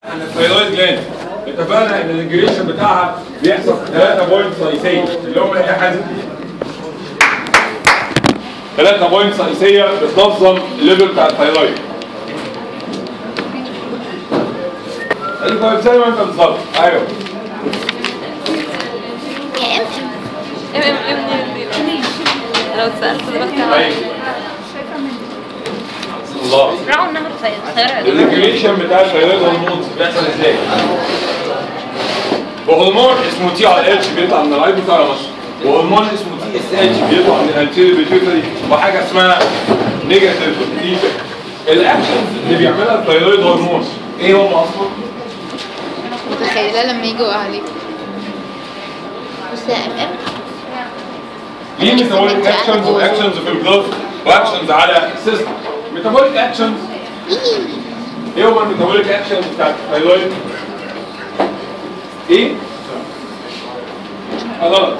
عن الثايرويد جلاند اتفقنا ان الانجريشن بتاعها بيحصل في 3 بوينت رئيسيه اللي هم ايه يا حازم؟ 3 بوينت رئيسيه بتنظم الليفل بتاع الثايرويد ايوه زي ما انت بالظبط ايوه ام ام ام لو اتسالت دلوقتي ايوه الله راعوا النهر الخيار الريجوليشن بتاع الثايرويد هرمونز بيحصل ازاي؟ وهرمون اسمه تي ار اتش بيطلع من الهايبوثالاموس وهرمون اسمه تي اس اتش بيطلع من الانتيريور بيتيوتري وحاجه اسمها نيجاتيف فيدباك الاكشنز اللي بيعملها الثايرويد هرمونز ايه هم اصلا؟ متخيلة لما يجوا عليك بص يا ام ام ليه ميتابوليك اكشنز واكشنز في البلد واكشنز على السيستم ميتابوليك اكشنز ايه هو الميتابوليك اكشنز بتاعت الثايرويد؟ ايه؟ آه، غلط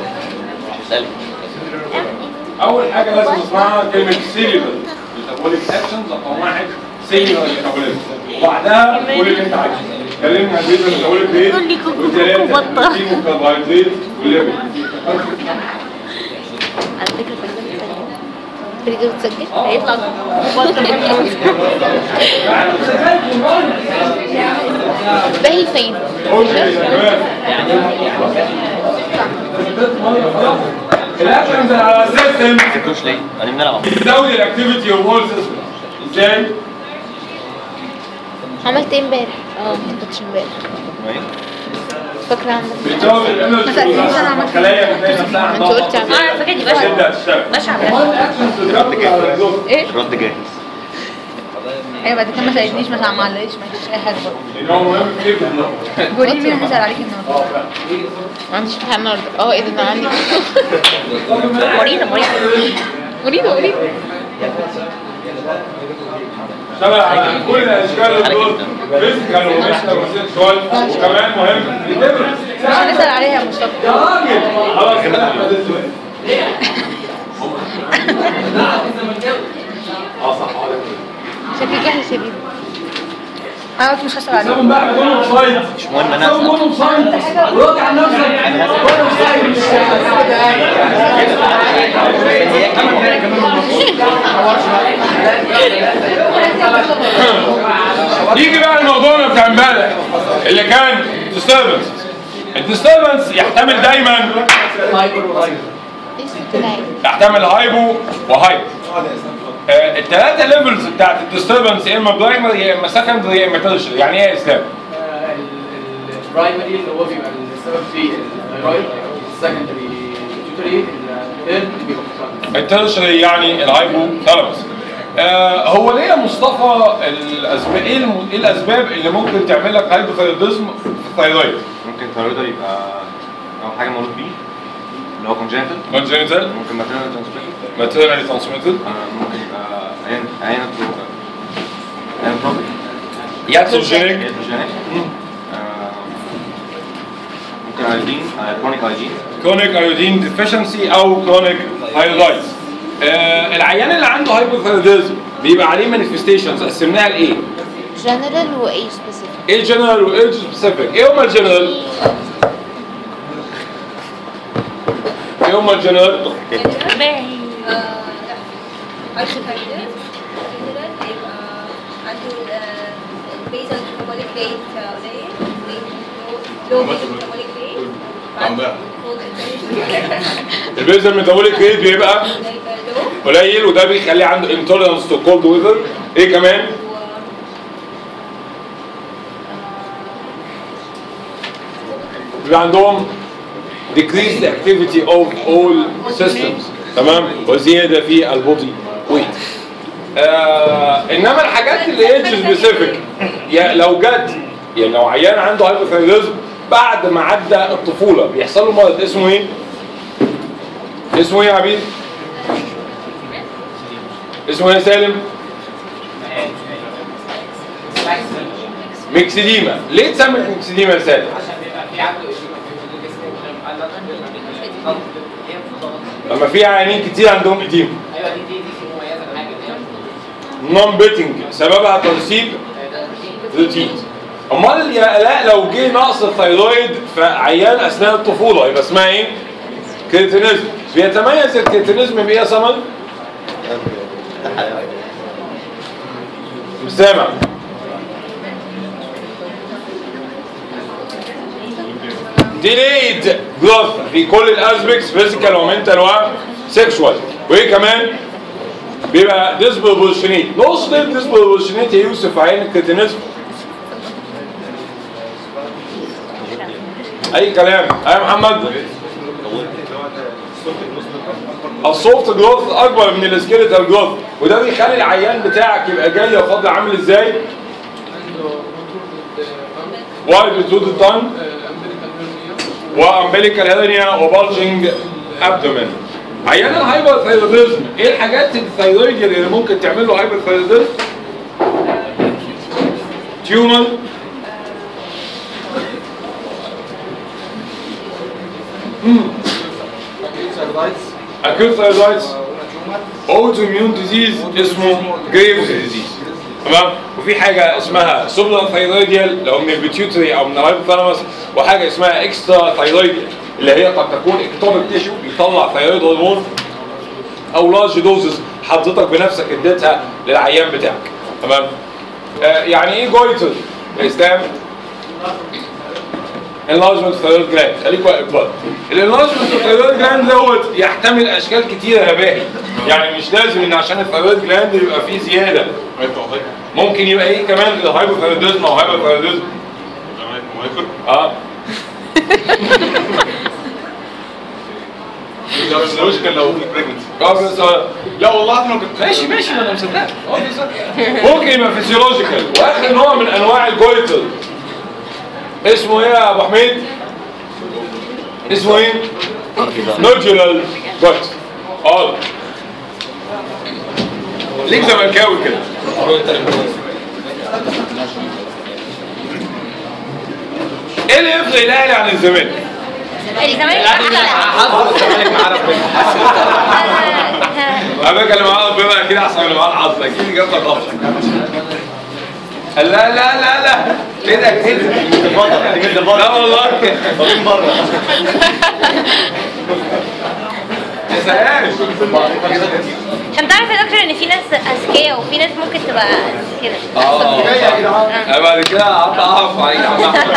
اول حاجه لازم نسمعها كلمه سيلولر ميتابوليك اكشنز رقم واحد سيلولر ميتابوليزم وبعدها قول اللي انت عايزه كلمنا عن البيتا ميتابوليك ريت قول لي كوكو والثلاثه كوكو بطة. البروتين والكربوهيدرات والليبيد على فكره بريدو بتسجل هيطلع باهي فين؟ اوكي تمام الاكشنز على السيستم تاكلوش ليه؟ انا بنلعب بتزود الاكتيفيتي اوف اول سيستم ازاي؟ عملت ايه امبارح؟ اه ما كنتش امبارح فاكرة عندك بتزود الانرجي الخلايا بتلاقي نفسها ما انت عندها قلت عملت اه فاكر دي باشا تبدا تشتغل باشا امال الاكشنز اللي بتزود على الجزء ايه رد جاهز ايوه بعد كده ما سالتنيش مثلا ما علقتش ما فيش اي حاجه برضه لان هو مهم جدا قولي لي مين هيسال عليك النهارده اه فعلا ما عنديش امتحان النهارده اه ايه ده انا عندي مريضه مريضه مريضة مريضة اشتغل على كل الاشكال دول فيزيكال وميشنال وسيكشوال وكمان مهم الديفرنس مش هنسال عليها يا مصطفى يا راجل خلاص كده احمد السؤال اه صح شكلك وحش يا بيبي انا قلت مش هسال عليك سيبهم بقى كلهم سايد مش مهم انا سيبهم أسأل. كلهم سايد وراجع عن نفسك كلهم سايد مش يجي بقى الموضوع بتاع امبارح اللي كان disturbance الديستربنس يحتمل دايما ايه ست العين يحتمل هايبو وهايبو آه الثلاثه ليفلز بتاعت الديستربنس يا اما برايمري يا اما سكندري يا اما تيرشري يعني ايه يا اسلام؟ البرايمري اللي هو بيبقى السبب فيه الثايرويد السكندري التيوتري الثيرد بيبقى في التيرشري يعني الهايبو ثالاموس آه هو ليه يا مصطفى الاسباب ايه الم... ايه الاسباب اللي ممكن تعمل لك هايبوثايروديزم في الثايرويد؟ ممكن الثايرويد يبقى اول حاجه مولود بيه اللي هو كونجنتال كونجنتال ممكن ماتيرنال ترانسميشن ماتيرنالي ترانسميتد ممكن يبقى عين عين انتروبيك ياتروجينيك ايتروجينيك ممكن ايودين كرونيك ايودين كرونيك ايودين ديفيشنسي او كرونيك هايلايتس آه العيان اللي عنده هايبوثايروديزم بيبقى عليه مانيفستيشنز قسمناها لايه؟ جنرال وايه سبيسيفيك ايه الجنرال وايه السبيسيفيك؟ ايه هما الجنرال؟ ايه هما الجنرال؟ باهي البيزل ميتابوليك ريت قليل لو بيزل ميتابوليك ريت البيزل ميتابوليك ريت بيبقى قليل وده بيخليه عنده انتولرنس تو كولد ويذر ايه كمان؟ بيبقى عندهم decreased activity of all systems تمام وزياده في البودي ويت آه انما الحاجات اللي هي سبيسيفيك يعني لو جت يعني لو عيان عنده هايبوثايرويدزم بعد ما عدى الطفوله بيحصل له مرض اسمه ايه؟ اسمه ايه يا عبيد؟ اسمه ايه يا سالم؟ ميكسيديما ليه تسمي ميكسيديما يا سالم؟ لما في عيانين كتير عندهم اديما ايوه دي دي دي في مميزه بحاجه نون بيتنج سببها ترسيب روتين امال يا لا لو جه نقص الثيرويد في عيان اثناء الطفوله يبقى اسمها ايه؟ كريتينيزم بيتميز الكريتينيزم بايه يا سمر؟ مش سامع delayed growth في كل الاسبكتس فيزيكال ومنتال وسكشوال وايه كمان؟ بيبقى disproportionate نقصد ايه disproportionate يا يوسف في عين الكريتينيزم؟ اي كلام اي محمد السوفت جروث اكبر من السكيلتال جروث وده بيخلي العيان بتاعك يبقى جاي يا فاضل عامل ازاي؟ وايد تو ذا تانج وامبليكال هيرنيا وبالجنج ابدومين عيان الهايبر ثايرويدزم ايه الحاجات الثايرويد اللي ممكن تعمل له هايبر ثايرويدزم؟ تيومر acute thyroiditis autoimmune disease اسمه Graves disease تمام وفي حاجه اسمها سوبرا ثايرويديال لو من البيتيوتري او من الهايبوثالاموس وحاجه اسمها اكسترا ثايرويديال اللي هي قد تكون اكتوبيك تيشو بيطلع ثايرويد هرمون او لارج دوزز حضرتك بنفسك اديتها للعيان بتاعك تمام آه يعني ايه جويتر يا اسلام enlargement thyroid gland خليك واقف بره الانلارجمنت thyroid gland دوت يحتمل اشكال كتيره يا باهي يعني مش لازم ان عشان الثايرويد جلاند يبقى فيه زياده ممكن يبقى ايه كمان الهايبوثايروديزم او هايبوثايروديزم اه لوجيكال لو في بريجنسي اه بس آه. لا والله انا كنت ماشي ماشي ما انا مصدق اه بالظبط. ممكن يبقى فيسيولوجيكال واخر نوع من انواع الجويتر اسمه ايه يا ابو حميد؟ اسمه ايه؟ نودولال جويتر اه ليك زملكاوي كده ايه اللي يفرق الاهلي عن الزمالك؟ الزمالك انا بتكلم معاه ربنا اكيد احسن من اللي معاه الحظ اكيد جاب لك افضل لا لا لا لا كده كده لا والله يا سلام عشان تعرف يا دكتور ان في ناس اذكياء وفي ناس ممكن تبقى كده اه انا بعد كده قعدت اعرف عليك يا عم أحمد.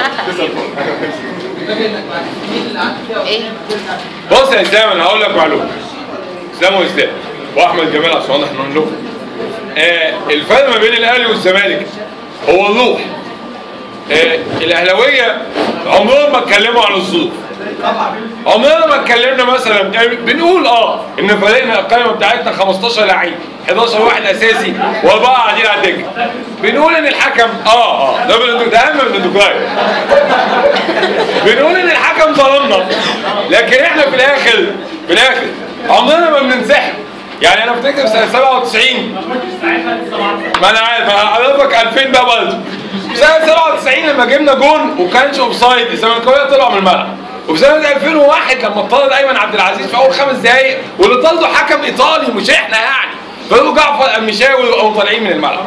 ايه بص يا اسلام انا هقول لك معلومه اسلام واسلام واحمد جمال عشان احنا نقول لكم آه الفرق ما بين الاهلي والزمالك هو الروح آه الاهلاويه عمرهم ما اتكلموا عن الظروف عمرنا ما اتكلمنا مثلا بنقول اه ان فريقنا القائمه بتاعتنا 15 لعيب 11 واحد اساسي واربعه قاعدين على الدكه بنقول ان الحكم اه اه ده من ده اهم من الدكتور بنقول ان الحكم ظلمنا لكن احنا في الاخر في الاخر عمرنا ما بننسحب يعني انا افتكر سنه 97 ما انا عارف انا حضرتك 2000 ده برضه سنه 97 لما جبنا جون وكانش اوف سايد الزملكاويه طلعوا من الملعب وفي سنه 2001 لما طرد ايمن عبد العزيز في اول خمس دقائق واللي طرده حكم ايطالي مش احنا يعني فاروق جعفر المشاوي وقاموا طالعين من الملعب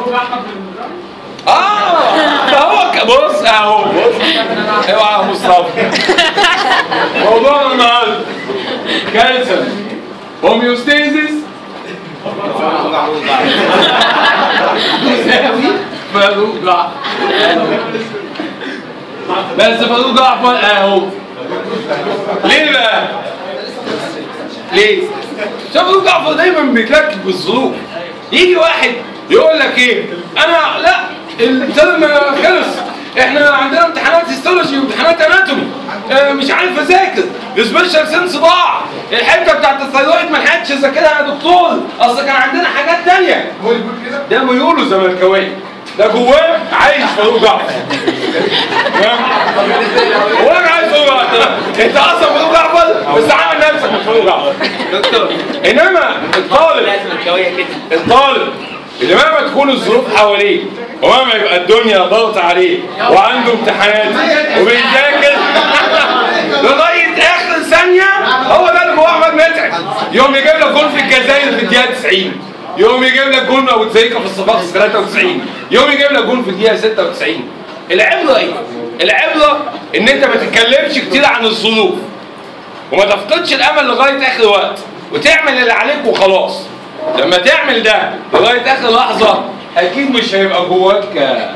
اه فهو ك- بص اهو بص اوعى يا مصطفى موضوعنا النهارده كالسيوم هوميوستيزيس يساوي فاروق جعفر بس فاروق جعفر اهو ليه بقى؟ ليه؟ شوف فاروق جعفر دايما بيتلكك بالظروف يجي واحد يقول لك ايه؟ انا لا الترم خلص احنا عندنا امتحانات هيستولوجي وامتحانات اناتومي اه مش عارف اذاكر السبيشال سنس ضاع الحته بتاعت الثايرويد ما لحقتش اذاكرها يا دكتور اصل كان عندنا حاجات تانية ده بيقولوا زملكاويه ده جواه عايش فاروق جعفر تمام؟ هو انا عايز فاروق جعفر انت اصلا فاروق جعفر بس عامل نفسك مش فاروق جعفر انما الطالب الطالب اللي مهما تكون الظروف حواليه ومهما يبقى الدنيا ضغط عليه وعنده امتحانات وبيذاكر لغايه اخر ثانيه هو ده اللي جوه احمد متعب يوم يجيب لك جول في الجزائر في الدقيقه 90 يوم يجيب لك جول ابو تريكه في الصفاقس 93 يوم يجيب لك جول في الدقيقه 96 العبره ايه؟ العبره ان انت ما تتكلمش كتير عن الظروف وما تفقدش الامل لغايه اخر وقت وتعمل اللي عليك وخلاص لما تعمل ده لغايه اخر لحظه اكيد مش هيبقى جواك آه،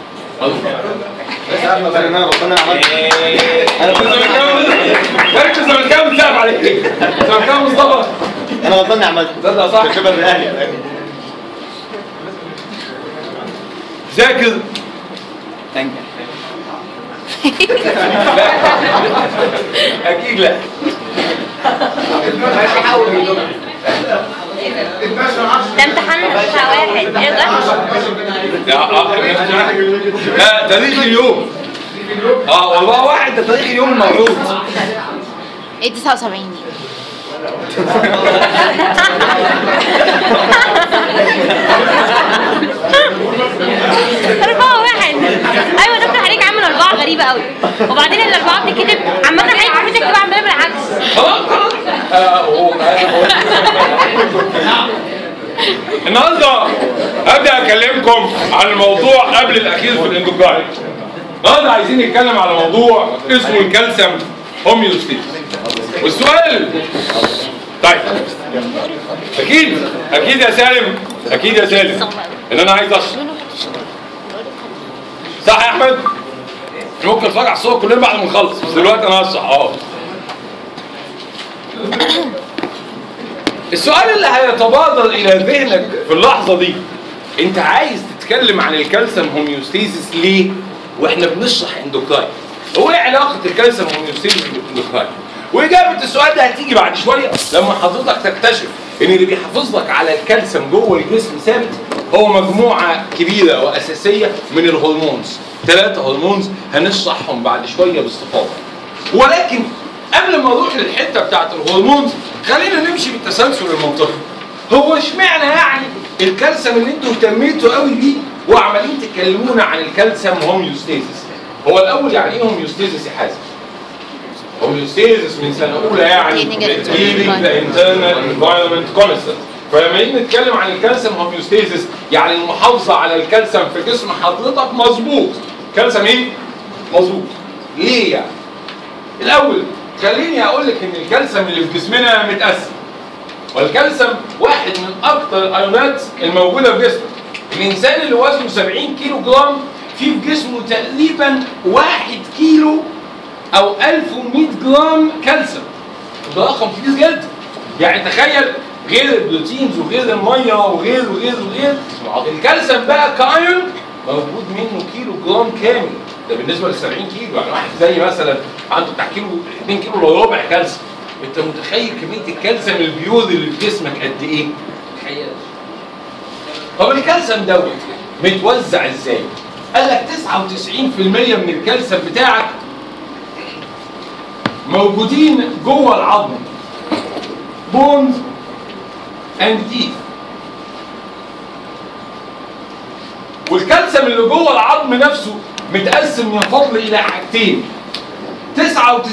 انا ربنا عملت انا كنت زملكاوي مالك زملكاوي بتسقف عليك زملكاوي مصطفى انا غلطان عملت تصدق صح شبه الاهلي ذاكر لا اكيد لا ده امتحان بتاع واحد ايه ده؟ لا آه، لا تاريخ اليوم اه والله واحد ده تاريخ اليوم الموعود ايه 79 دي؟ أربعة واحد أيوة دكتور حضرتك عامل أربعة غريبة أوي وبعدين الأربعة بتتكتب عامة حضرتك المفروض تكتبها عندنا بالعكس خلاص خلاص آه، هو- أنا بقول- النهارده ابدا اكلمكم عن الموضوع قبل الاخير في الاندوكراين النهارده عايزين نتكلم على موضوع اسمه الكالسيوم هوميوستيز والسؤال طيب اكيد اكيد يا سالم اكيد يا سالم ان انا عايز اشرب صح يا احمد ممكن نتفرج على الصور كلنا بعد ما نخلص بس دلوقتي انا هشرح اه السؤال اللي هيتبادر الى ذهنك في اللحظه دي انت عايز تتكلم عن الكالسيوم هوميوستيزيس ليه واحنا بنشرح اندوكراين هو ايه علاقه الكالسيوم هوميوستيزيس بالاندوكراين واجابه السؤال ده هتيجي بعد شويه لما حضرتك تكتشف ان اللي بيحافظ لك على الكالسيوم جوه الجسم ثابت هو مجموعه كبيره واساسيه من الهرمونز ثلاثه هرمونز هنشرحهم بعد شويه باستفاضه ولكن قبل ما اروح للحته بتاعت الهرمونز خلينا نمشي بالتسلسل المنطقي هو اشمعنى يعني الكالسيوم اللي انتوا اهتميتوا قوي بيه وعمالين تكلمونا عن الكالسيوم هوميوستيزيس هو الاول يعني ايه هوميوستيزيس يا حازم هوميوستيزيس من سنه اولى يعني Keeping it keeping the internal environment constant فلما نيجي نتكلم عن الكالسيوم هوميوستيزيس يعني المحافظه على الكالسيوم في جسم حضرتك مظبوط كالسيوم ايه؟ مظبوط ليه يعني؟ الاول خليني اقول لك ان الكالسيوم اللي في جسمنا متقسم والكالسيوم واحد من اكثر الايونات الموجوده في جسمك الانسان اللي وزنه 70 كيلو جرام فيه في جسمه تقريبا 1 كيلو او 1100 جرام كالسيوم ده رقم كبير جدا يعني تخيل غير البروتينز وغير الميه وغير وغير وغير الكالسيوم بقى كايون موجود منه كيلو جرام كامل ده بالنسبه لل 70 كيلو يعني واحد زي مثلا عنده بتاع كيلو 2 كيلو الا ربع كالسيوم انت متخيل كميه الكالسيوم البيور اللي في جسمك قد ايه؟ تخيل طب الكالسيوم دوت متوزع ازاي؟ قال لك 99% من الكالسيوم بتاعك موجودين جوه العظم بونز اند تيث والكالسيوم اللي جوه العظم نفسه متقسم ينفضل الى حاجتين 99%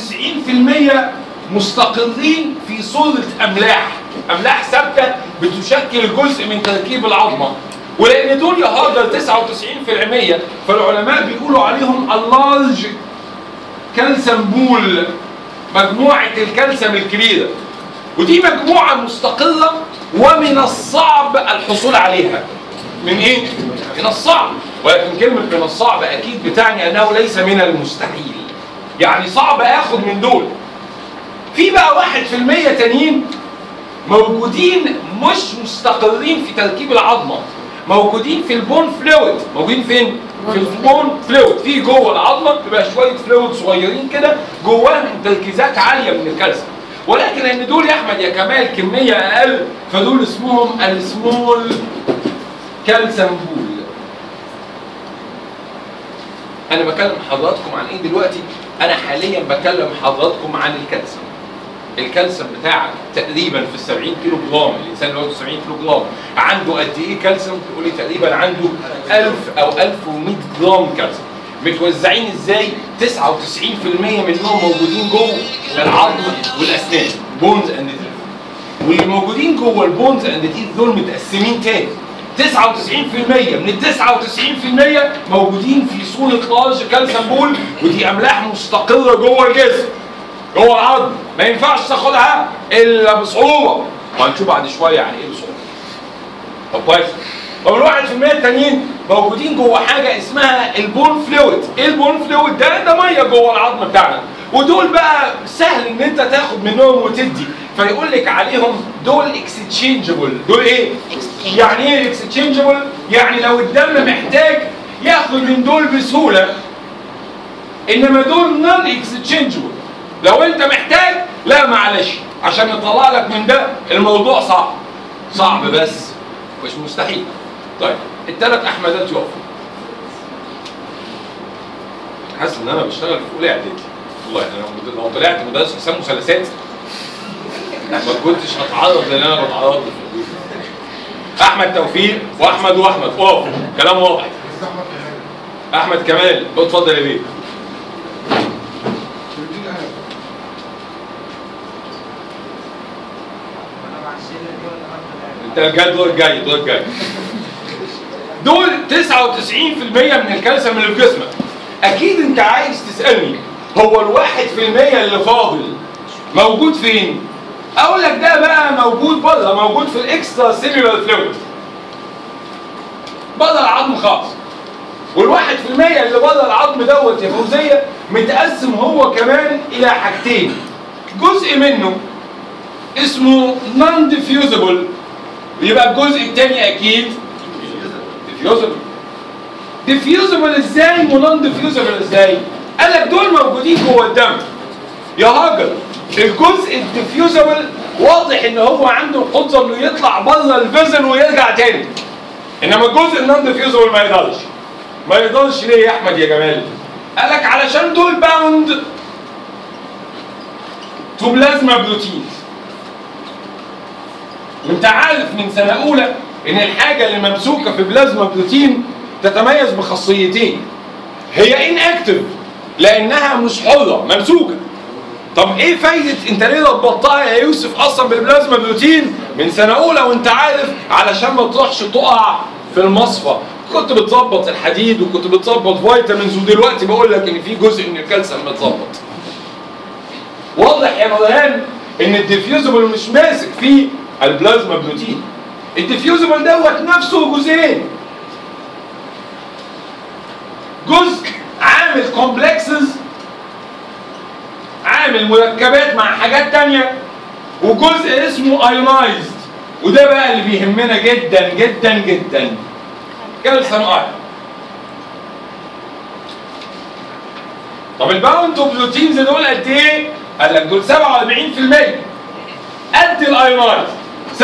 مستقرين في صورة أملاح أملاح ثابتة بتشكل جزء من تركيب العظمة ولأن دول يهاجر 99% فالعلماء بيقولوا عليهم اللارج كالسيوم بول مجموعة الكالسيوم الكبيرة ودي مجموعة مستقرة ومن الصعب الحصول عليها من ايه؟ من الصعب ولكن كلمة من الصعب أكيد بتعني أنه ليس من المستحيل يعني صعب آخد من دول في بقى واحد في المية تانيين موجودين مش مستقرين في تركيب العظمة موجودين في البون فلويد موجودين فين؟ في البون فلويد في جوه العظمة بيبقى شوية فلويد صغيرين كده جواهم تركيزات عالية من الكالسيوم ولكن لان دول يا احمد يا كمال كمية اقل فدول اسمهم السمول كالسيوم بول انا بكلم حضراتكم عن ايه دلوقتي انا حاليا بكلم حضراتكم عن الكالسيوم الكالسيوم بتاعك تقريبا في ال 70 كيلو جرام الانسان اللي هو 90 كيلو جرام عنده قد ايه كالسيوم تقول لي تقريبا عنده 1000 او 1100 جرام كالسيوم متوزعين ازاي 99% منهم موجودين جوه العظم والاسنان بونز اند واللي موجودين جوه البونز اند تيث دول متقسمين تاني 99% من ال 99% موجودين في صورة لارج كالسيوم بول ودي املاح مستقرة جوه الجسم جوه العظم ما ينفعش تاخدها الا بصعوبة وهنشوف بعد شوية يعني ايه بصعوبة طب كويس طب الواحد في المية التانيين موجودين جوه حاجة اسمها البون فلويد ايه البون فلويد ده ده مية جوه العظم بتاعنا ودول بقى سهل ان انت تاخد منهم وتدي فيقول لك عليهم دول اكستشينجبل دول ايه يعني ايه اكستشينجبل يعني لو الدم محتاج ياخد من دول بسهولة انما دول نون اكستشينجبل لو انت محتاج لا معلش عشان يطلع لك من ده الموضوع صعب صعب بس مش مستحيل طيب الثلاث احمدات يقفوا حاسس ان انا بشتغل في اولى اعدادي والله انا مد- لو طلعت مدرس حساب مثلثات ما كنتش هتعرض للي انا بتعرض له في البيت. احمد توفيق واحمد واحمد اقفوا كلام واضح احمد كمال اتفضل يا بيه انت الجاي دور الجاي دور الجاي دول 99% من الكالسيوم اللي في جسمك اكيد انت عايز تسالني هو الواحد في المية اللي فاضل موجود فين اقول لك ده بقى موجود بره موجود في الاكسترا سيلولار فلويد بره العظم خالص والواحد في المية اللي بره العظم دوت يا فوزية متقسم هو كمان إلى حاجتين جزء منه اسمه نون ديفيوزبل يبقى الجزء الثاني أكيد ديفيوزبل ديفيوزبل ازاي ونون ديفيوزبل ازاي؟ قال لك دول موجودين جوه الدم يا هاجر الجزء الديفيوزبل واضح ان هو عنده القدره انه يطلع بره الفيزل ويرجع تاني انما الجزء النون ديفيوزبل ما يقدرش ما يقدرش ليه يا احمد يا جمال قال لك علشان دول باوند تو بلازما بروتينز وانت عارف من سنه اولى ان الحاجه اللي ممسوكه في بلازما بروتين تتميز بخاصيتين هي ان اكتف لانها مش حره ممسوكه طب ايه فايده انت ليه ربطتها يا يوسف اصلا بالبلازما بروتين من سنه اولى وانت عارف علشان ما تروحش تقع في المصفى كنت بتظبط الحديد وكنت بتظبط فيتامينز ودلوقتي بقول لك ان في جزء من الكالسيوم متظبط واضح يا مرهان ان الديفيوزبل مش ماسك فيه البلازما بروتين الديفيوزبل دوت نفسه جزئين جزء عامل كومبلكسز عامل مركبات مع حاجات تانية وجزء اسمه ايونايزد وده بقى اللي بيهمنا جدا جدا جدا كالسيوم ايون طب الباوند بروتينز دول قد ايه؟ قال لك دول 47% قد الايونايز 47%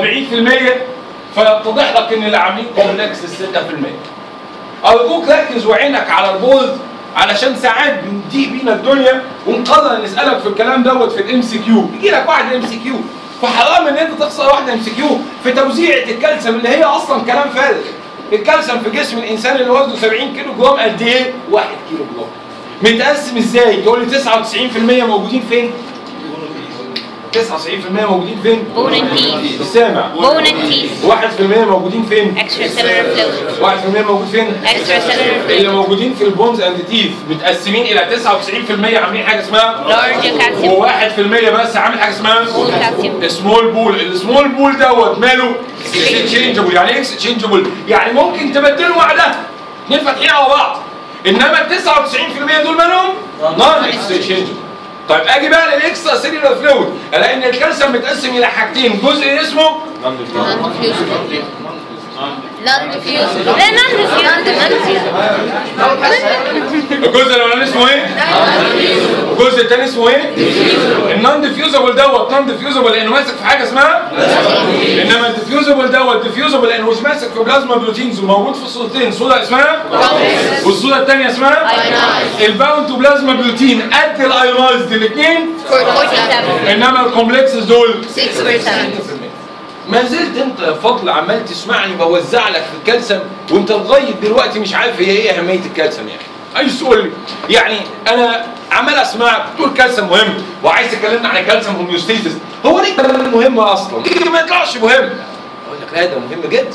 فيتضح لك ان اللي عاملين كومبلكس 6% ارجوك ركز وعينك على البورد علشان ساعات بنضيق بينا الدنيا ونقرر نسالك في الكلام دوت في الام سي كيو يجي لك واحد ام سي كيو فحرام ان انت تخسر واحده ام سي كيو في توزيعه الكالسيوم اللي هي اصلا كلام فارغ الكالسيوم في جسم الانسان اللي وزنه 70 كيلو جرام قد ايه؟ 1 كيلو جرام متقسم ازاي؟ تقول لي 99% موجودين فين؟ 99% موجودين فين؟ Bone and teeth. السامع Bone and teeth. 1% موجودين فين؟ Extracellular fluid. 1% موجود فين؟ Extracellular اللي fluid. موجودين في البونز اند تيث متقسمين الى 99% عاملين حاجه اسمها Large calcium. و1% بس عامل حاجه اسمها Small calcium. سمول بول السمول بول دوت ماله اكستشينجبل يعني ايه اكستشينجبل يعني ممكن تبدله مع ده اثنين فاتحين على بعض انما ال 99% دول مالهم نون اكستشينجبل طيب اجي بقى للاكسترا سيلولار فلويد الاقي ان الكالسيوم متقسم الى حاجتين جزء اسمه Non diffusible. لا non diffusible. الجزء الاولاني اسمه ايه؟ الجزء الثاني اسمه ايه؟ النون ديفيوزبل دوت نون ديفيوزبل لانه ماسك في حاجه اسمها انما الديفيوزبل دوت ديفيوزبل لانه مش ماسك في بلازما بروتينز وموجود في صورتين صوره اسمها والصوره الثانيه اسمها الباوند تو بلازما بروتين قد الايونايزد الاثنين 47. انما الكومبلكسز دول 6%. ما زلت انت يا فضل عمال تسمعني بوزع لك في الكالسيوم وانت لغايه دلوقتي مش عارف هي ايه اهميه الكالسيوم يعني عايز تقول لي يعني انا عمال اسمعك بتقول كالسيوم مهم وعايز تكلمنا عن الكالسيوم هوميوستيزيس هو ليه كلام مهم اصلا؟ ليه ما يطلعش مهم؟ اقول لك لا ده مهم جدا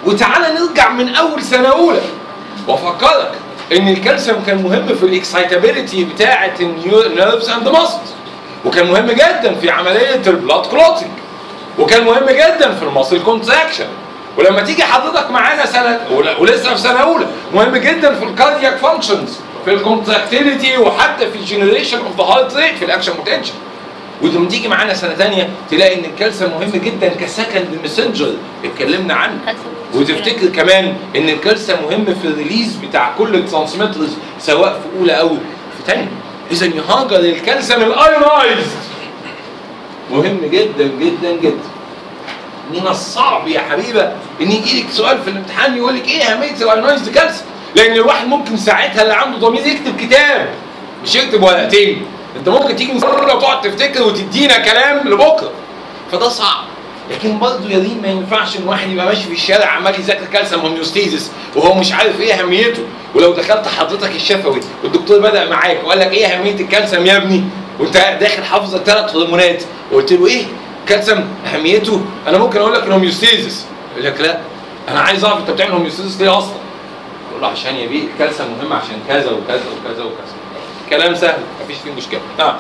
وتعالى نرجع من اول سنه اولى وافكرك ان الكالسيوم كان مهم في الاكسايتابيلتي بتاعه النيرفز اند ماسلز وكان مهم جدا في عمليه البلاد كلوتنج وكان مهم جدا في الماسل كونتراكشن ولما تيجي حضرتك معانا سنه ول- ولسه في سنه اولى مهم جدا في الكاردياك فانكشنز في الكونتراكتيليتي وحتى في الجنريشن اوف ذا هارت ريت في الاكشن بوتنشال ولما تيجي معانا سنه ثانيه تلاقي ان الكالسيوم مهم جدا كسكند ميسنجر اتكلمنا عنه وتفتكر كمان ان الكالسيوم مهم في الريليز بتاع كل الترانسميترز سواء في اولى او في ثانيه اذا يهاجر الكالسيوم الايونايزد مهم جدا جدا جدا من الصعب يا حبيبه ان يجي لك سؤال في الامتحان يقول لك ايه اهميه الايونايزد كالسيوم لان الواحد ممكن ساعتها اللي عنده ضمير يكتب كتاب مش يكتب ورقتين انت ممكن تيجي من سنه وتقعد تفتكر وتدينا كلام لبكره فده صعب لكن برضه يا ريم ما ينفعش ان واحد يبقى ماشي في الشارع عمال يذاكر كالسيوم هوميوستيزيس وهو مش عارف ايه اهميته ولو دخلت حضرتك الشفوي والدكتور بدا معاك وقال لك ايه اهميه الكالسيوم يا ابني وانت داخل حافظ ثلاث هرمونات وقلت له ايه كالسيوم اهميته انا ممكن اقول لك الهوميوستيزيس يقول لك لا انا عايز اعرف انت بتعمل هوميوستيزيس ليه اصلا تقول له عشان يا بيه الكالسيوم مهم عشان كذا وكذا وكذا وكذا كلام سهل مفيش فيه مشكله نعم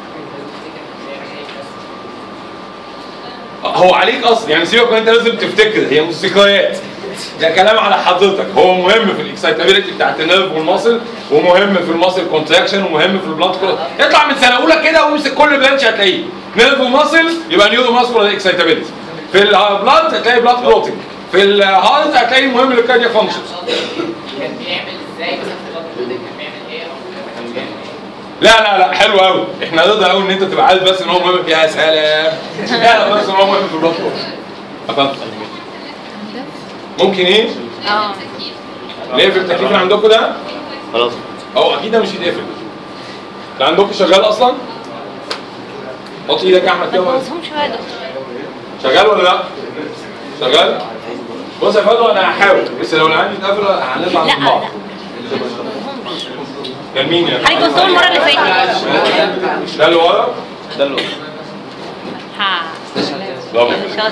هو عليك اصلا يعني سيبك من انت لازم تفتكر هي مش ذكريات ده كلام على حضرتك هو مهم في الاكسايتابيلتي بتاعت النيرف والماسل ومهم في الماسل كونتراكشن ومهم في البلاد كلوت اطلع من سنه اولى كده وامسك كل برانش هتلاقيه نيرف وماسل يبقى نيورو ماسكولار اكسايتابيلتي في البلاد هتلاقي بلاد كلوتنج في الهارت هتلاقي مهم للكاردياك فانكشنز كان بيعمل ازاي مثلا في الوقت ده كان بيعمل ايه او كان بيعمل ايه لا لا لا حلو قوي احنا رضا قوي ان انت تبقى عارف بس ان هو مهم فيها سلام لا بس ان هو مهم في البلاد كلوت أفهم. ممكن ايه؟ اه ليه في التكليف اللي عندكم ده؟ خلاص هو اكيد ده مش هيتقفل اللي عندكم شغال اصلا؟ حط ايدك يا احمد ما كده تبوظهمش بقى يا دكتور شغال ولا لا؟ شغال؟ بص يا فندم انا هحاول بس لو العين اتقفل هنطلع لا من بعض لا كان مين يعني؟ حضرتك بصوا المره اللي فاتت ده اللي ورا؟ ده اللي ها برافو. شاطر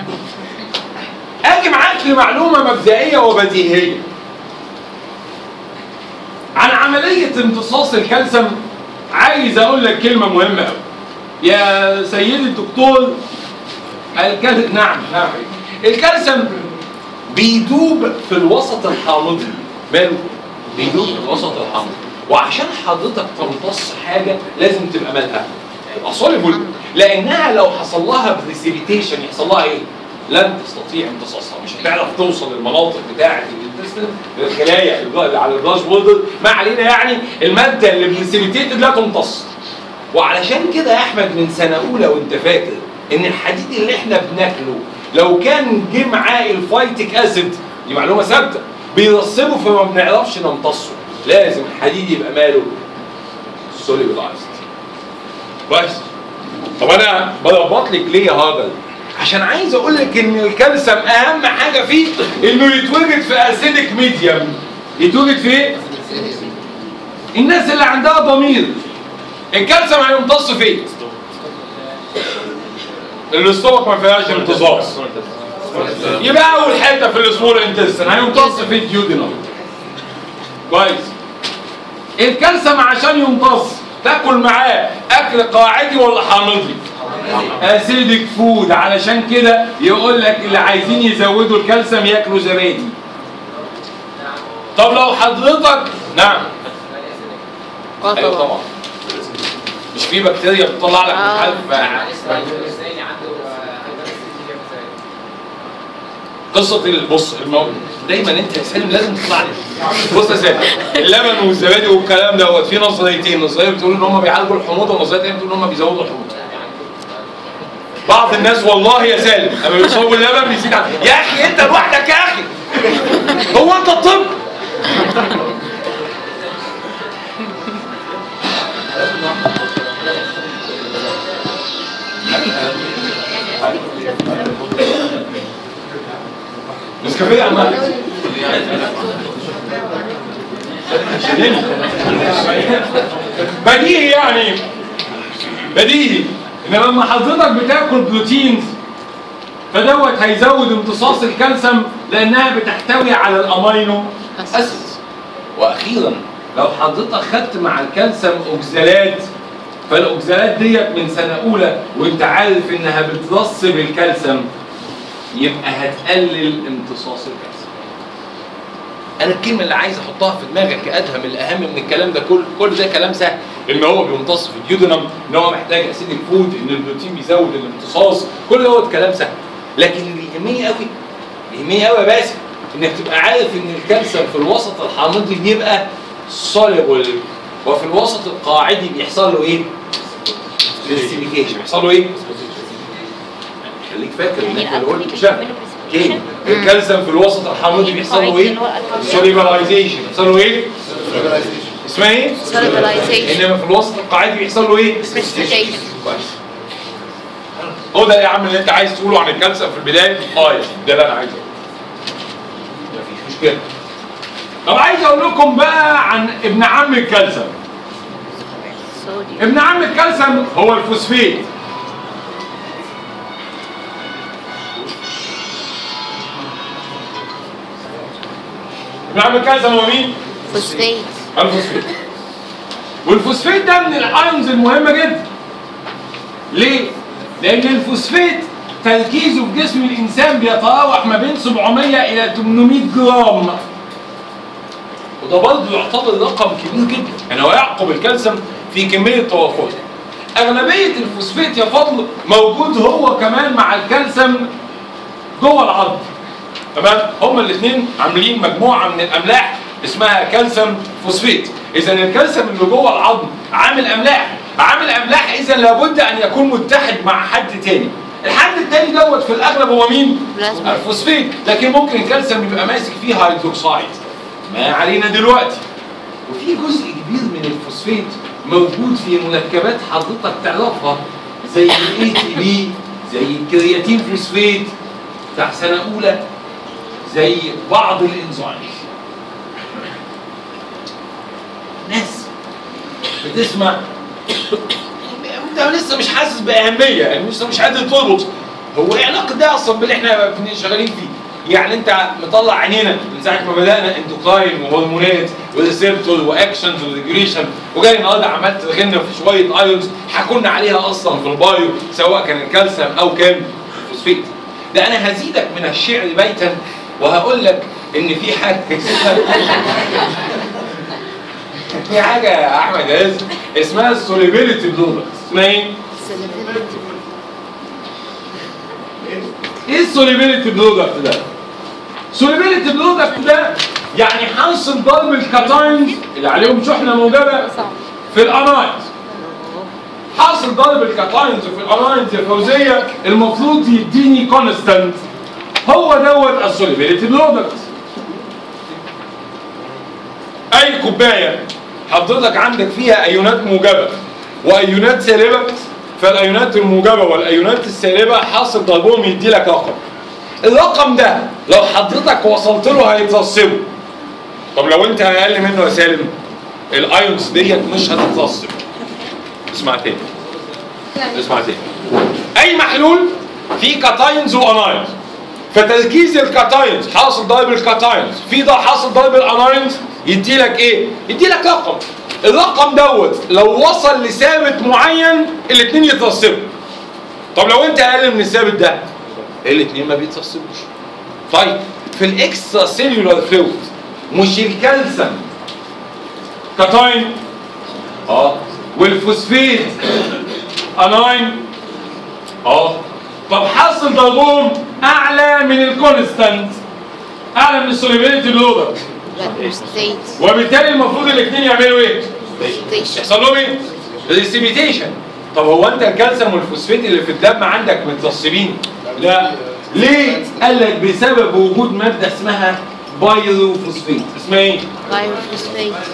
اجي معاك لمعلومه مبدئيه وبديهيه عن عمليه امتصاص الكالسيوم عايز اقول لك كلمه مهمه قوي يا سيدي الدكتور الكالسيوم نعم نعم الكالسيوم بيدوب في الوسط الحامضي ماله بيدوب في الوسط الحامضي وعشان حضرتك تمتص حاجه لازم تبقى مالها تبقى soluble لانها لو حصل لها بريسيبيتيشن يحصل لها ايه؟ لن تستطيع امتصاصها مش هتعرف توصل للمناطق بتاعه الانتستين الخلايا اللي على البلاش بوردر ما علينا يعني الماده اللي بريسيبيتيتد لا تمتص وعلشان كده يا احمد من سنه اولى وانت فاكر ان الحديد اللي احنا بناكله لو كان جه معاه الفايتيك اسيد دي معلومه ثابته بيرسبه فما بنعرفش نمتصه لازم الحديد يبقى ماله سوليبلايزد كويس طب انا بربط لك ليه يا هاجر عشان عايز اقول لك ان الكالسيوم اهم حاجه فيه انه يتوجد في اسيدك ميديم يتوجد في ايه؟ الناس اللي عندها ضمير الكالسيوم هيمتص فين؟ الاستومك ما فيهاش امتصاص يبقى اول حته في السمول انتستين هيمتص في الديودينال كويس الكالسيوم عشان يمتص تاكل معاه اكل قاعدي ولا حامضي اسيدك فود علشان كده يقول لك اللي عايزين يزودوا الكالسيوم ياكلوا زبادي طب لو حضرتك نعم ايوه طبعا مش في بكتيريا بتطلع لك مش عارف ازاي عنده قصه ال- بص الموضوع دايما انت يا سالم لازم تطلع لي بص يا سالم اللبن والزبادي والكلام دوت في نظريتين نظريه بتقول ان هم بيعالجوا الحموضه ونظريه ثانيه بتقول ان هم بيزودوا الحموضه بعض الناس والله يا سالم لما بيصابوا اللبن بيزيد عن يا اخي انت لوحدك يا اخي هو انت الطب نسكافيه يا عم بديهي يعني بديهي ان لما حضرتك بتاكل بروتينز فدوت هيزود امتصاص الكالسيوم لانها بتحتوي على الامينو اسيدز واخيرا لو حضرتك خدت مع الكالسيوم اوكزالات فالاوكزالات ديت من سنه اولى وانت عارف انها بترسب الكالسيوم يبقى هتقلل امتصاص الكالسيوم انا الكلمه اللي عايز احطها في دماغك كادهم الاهم من الكلام ده كل كل ده كلام سهل ان هو بيمتص في الديودنم ان هو محتاج اسيدك فود ان البروتين بيزود الامتصاص كل دوت كلام سهل لكن اللي يهمني قوي يهمني قوي يا باسم انك تبقى عارف ان الكالسيوم في الوسط الحامضي بيبقى soluble وفي الوسط القاعدي بيحصل له ايه؟ ديستيليكيشن بيحصل له ايه؟ خليك فاكر ان يعني احنا اللي قلت الألكاليك شاف بيعملوا ايه؟ precipitation. الكالسيوم في الوسط الحامضي بيحصل له ايه؟ سوليبلايزيشن بيحصل له ايه؟ اسمها ايه؟ Solubilization. انما في الوسط القاعدي بيحصل له ايه؟ Precipitation. كويس هو ده يا عم اللي انت عايز تقوله عن الكالسيوم في البدايه؟ اه يا سيدي، ده اللي انا عايزه مفيش مشكله طب عايز اقول لكم بقى عن ابن عم الكالسيوم Sodium. ابن عم الكالسيوم هو الفوسفيت ابن عم الكالسيوم هو مين؟ Phosphate. الفوسفيت والفوسفيت ده من الايونز المهمه جدا ليه؟ لان الفوسفيت تركيزه في جسم الانسان بيتراوح ما بين 700 الى 800 جرام وده برضه يعتبر رقم كبير جدا يعني هو يعقب الكالسيوم في كميه توافره اغلبيه الفوسفيت يا فضل موجود هو كمان مع الكالسيوم جوه العظم تمام هما الاثنين عاملين مجموعه من الاملاح اسمها كالسيوم فوسفيت اذا الكالسيوم اللي جوه العظم عامل املاح عامل املاح اذا لابد ان يكون متحد مع حد تاني الحد التاني دوت في الاغلب هو مين بلازما. الفوسفيت لكن ممكن الكالسيوم يبقى ماسك فيه هيدروكسايد ما علينا دلوقتي وفي جزء كبير من الفوسفيت موجود في مركبات حضرتك تعرفها زي الاي تي بي زي الكرياتين فوسفيت بتاع سنه اولى زي بعض الانزيمز ناس بتسمع انت لسه مش حاسس باهميه يعني لسه مش قادر تربط هو ايه علاقه ده اصلا باللي احنا بن- شغالين فيه يعني انت مطلع عينينا من ساعه ما بدانا اندوكراين وهرمونات وريسبتور واكشنز وريجوليشن وجاي النهارده عمال تغنى في شويه ايونز حكونا عليها اصلا في البايو سواء كان الكالسيوم او كان الفوسفيت ده انا هزيدك من الشعر بيتا وهقول لك ان في حاجه في حاجه يا احمد عز اسمها السوليبيليتي برودكت اسمها ايه؟ ايه السوليبيليتي برودكت ده؟ السوليبيليتي برودكت ده يعني حاصل ضرب الكاتاينز اللي عليهم شحنه موجبه في الاناينز حاصل ضرب الكاتاينز في الاناينز يا فوزيه المفروض يديني كونستانت هو دوت السوليبيليتي برودكت اي كوبايه حضرتك عندك فيها ايونات موجبه وايونات سالبه فالايونات الموجبه والايونات السالبه حاصل ضربهم يدي لك رقم الرقم ده لو حضرتك وصلت له هيترسبه طب لو انت اقل منه يا سالم الايونز ديت مش هتترسب اسمع تاني اسمع تاني اي محلول فيه كاتاينز واناينز فتركيز الكاتاينز حاصل ضرب الكاتاينز في ده حاصل ضرب الاناينز يدي لك ايه؟ يدي لك رقم الرقم دوت لو وصل لثابت معين الاثنين يترسبوا طب لو انت اقل من الثابت ده الاثنين ما بيترسبوش طيب في الاكسترا سيلولار فلويد مش الكالسيوم كاتاين اه والفوسفيت اناين اه طب حاصل ضربهم اعلى من الكونستانت اعلى من السوليبيليتي برودكت State. وبالتالي المفروض الاثنين يعملوا ايه؟ Station. يحصل لهم ايه؟ ريسيبيتيشن طب هو انت الكالسيوم والفوسفات اللي في الدم عندك مترسبين؟ لا ليه؟ قال لك بسبب وجود ماده اسمها بايروفوسفات اسمها ايه؟ Biophosphate.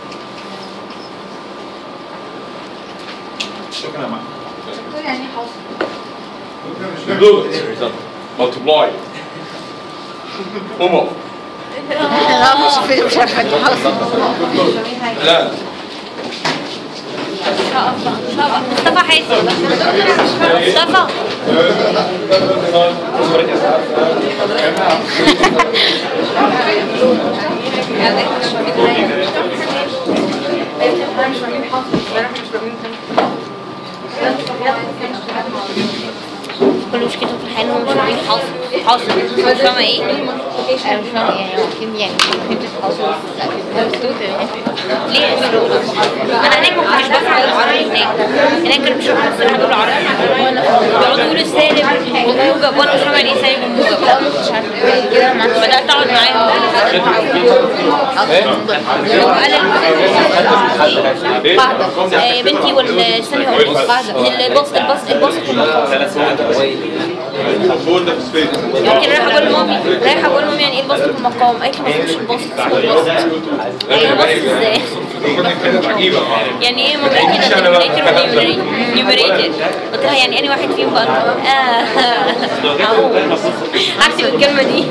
شكرا يا معلم يعني حاصل برودكت ملتبلاي قوم لا مش في مش عارفه دي حاصل لا مصطفى حاسب مصطفى كل مشكلته في الحياه ان هم مش عارفين حاصل حاصل مش فاهمه ايه انا مش فاهمه يعني هو اكيد يعني فهمت الحاصل لا فهمت الصوت يعني ليه انا هناك ما كنتش بفهم العربي هناك هناك كانوا بيشرحوا الصراحه بالعربي بيقعدوا يقولوا السالب والموجب وانا مش فاهمه يعني ايه سالب والموجب لا ما كنتش عارفه بعد كده ما عرفتش بدات اقعد معاهم بعد آه، يا بنتي والثانيه بعد الباص الباص الباص يمكن رايحه اقول لمامي رايحه اقول لمامي يعني ايه الباص في المقام قالت لي ما اسموش الباص اسمه الباص ايوه الباص ازاي يعني ايه ماما قالت لي ده denominator ونيوميريتور قلت لها يعني اني واحد فيهم بقى اه هكتب الكلمه دي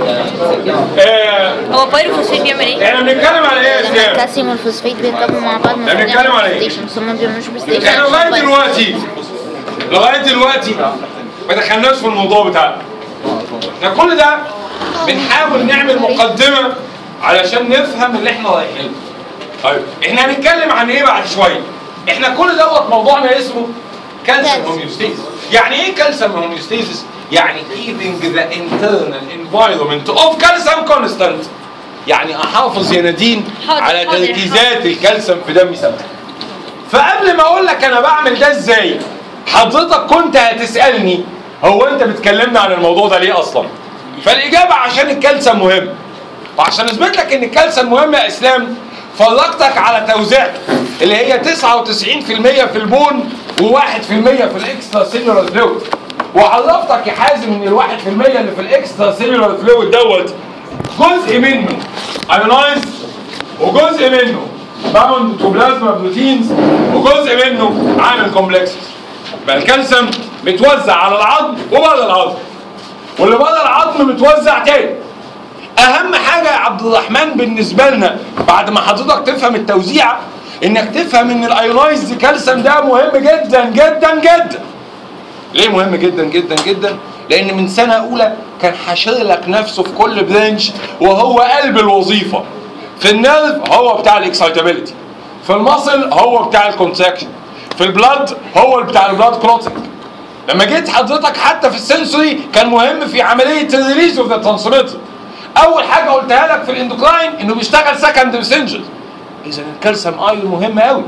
آه، هو بايروفوسفيت بيعمل ايه؟ احنا بنتكلم على ايه يا لما اسلام؟ الكالسيوم والفوسفات بيركبوا مع بعض ده بنتكلم على ايه؟ ستيشن بس هم ما بيعملوش بلاي احنا لغايه دلوقتي لغايه دلوقتي ما دخلناش في الموضوع بتاعنا احنا كل ده بنحاول نعمل مقدمه علشان نفهم اللي احنا رايحين له. طيب احنا هنتكلم عن ايه بعد شويه احنا كل دوت موضوعنا اسمه كالسيوم هوميوستيزيس يعني ايه كالسيوم هوميوستيزيس يعني keeping the internal environment of calcium constant يعني احافظ يا نادين حاضر، على حاضر، تركيزات الكالسيوم في دمي ثابته فقبل ما اقول لك انا بعمل ده ازاي حضرتك كنت هتسالني هو انت بتكلمنا عن الموضوع ده ليه اصلا فالاجابه عشان الكالسيوم مهم وعشان اثبت لك ان الكالسيوم مهم يا اسلام فرجتك على توزيعته اللي هي 99% في البون و1% في الاكسترا سيلولار فلويد وعرفتك يا حازم ان ال1% اللي في الاكسترا سيلولار فلويد دوت جزء منه ايونايزد وجزء منه باوند تو بلازما بروتينز وجزء منه عامل كومبلكسز يبقى الكالسيوم متوزع على العظم وبره العظم واللي بره العظم متوزع تاني اهم حاجه يا عبد الرحمن بالنسبه لنا بعد ما حضرتك تفهم التوزيع انك تفهم ان الايونايزد كالسيوم ده مهم جدا جدا جدا ليه مهم جدا جدا جدا لان من سنه اولى كان حاشر لك نفسه في كل برانش وهو قلب الوظيفه في النيرف هو بتاع الاكسايتابيلتي في المصل هو بتاع الكونتراكشن في البلاد هو بتاع البلاد كلوتنج لما جيت حضرتك حتى في السنسوري كان مهم في عمليه الريليز اوف ذا ترانسميتر اول حاجه قلتها لك في الاندوكراين انه بيشتغل سكند ماسنجر اذا الكالسيوم ايون مهم قوي